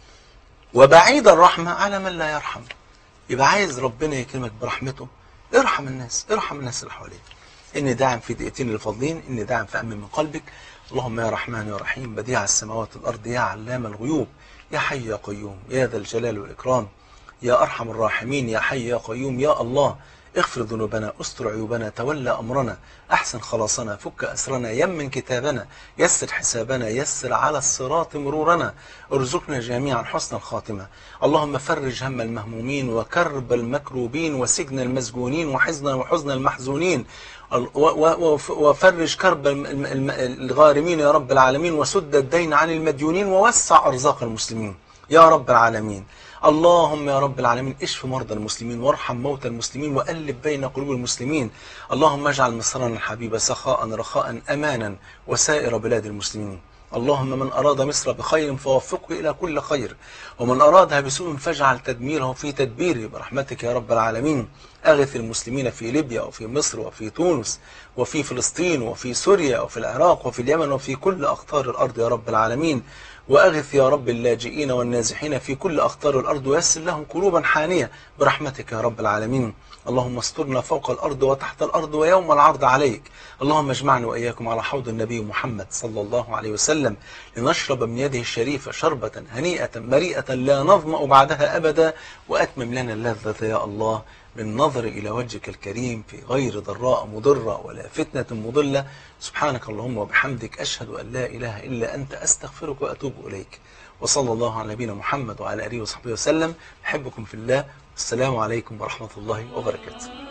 [SPEAKER 1] وبعيد الرحمه على من لا يرحم يبقى عايز ربنا يكرمك برحمته ارحم الناس ارحم الناس اللي حواليك اني داعم في دقيقتين الفاضلين اني داعم في امن من قلبك اللهم يا رحمن يا رحيم بديع السماوات والارض يا علام الغيوب يا حي يا قيوم يا ذا الجلال والاكرام يا ارحم الراحمين يا حي يا قيوم يا الله اغفر ذنوبنا استر عيوبنا تولى امرنا احسن خلاصنا فك اسرنا يمن كتابنا يسر حسابنا يسر على الصراط مرورنا ارزقنا جميعا حسن الخاتمه اللهم فرج هم المهمومين وكرب المكروبين وسجن المسجونين وحزن وحزن المحزونين ال- و- و- وف- وفرج كرب الم- الم- الم- الغارمين يا رب العالمين وسد الدين عن المديونين ووسع ارزاق المسلمين يا رب العالمين اللهم يا رب العالمين اشف مرضى المسلمين وارحم موتى المسلمين وألف بين قلوب المسلمين اللهم اجعل مصرنا الحبيب سخاء رخاء أمانا وسائر بلاد المسلمين اللهم من أراد مصر بخير فوفقه إلى كل خير ومن أرادها بسوء فاجعل تدميره في تدبيره برحمتك يا رب العالمين أغث المسلمين في ليبيا وفي مصر وفي تونس وفي فلسطين وفي سوريا وفي العراق وفي اليمن وفي كل أقطار الأرض يا رب العالمين وأغث يا رب اللاجئين والنازحين في كل أقطار الأرض ويسر لهم قلوبا حانية برحمتك يا رب العالمين اللهم استرنا فوق الأرض وتحت الأرض ويوم العرض عليك اللهم اجمعنا وإياكم على حوض النبي محمد صلى الله عليه وسلم لنشرب من يده الشريفة شربة هنيئة مريئة لا نظمأ بعدها أبدا وأتمم لنا اللذة يا الله بالنظر إلى وجهك الكريم في غير ضراء مضرة ولا فتنة مضلة سبحانك اللهم وبحمدك أشهد أن لا إله إلا أنت أستغفرك وأتوب إليك وصلى الله على نبينا محمد وعلى آله وصحبه وسلم أحبكم في الله والسلام عليكم ورحمة الله وبركاته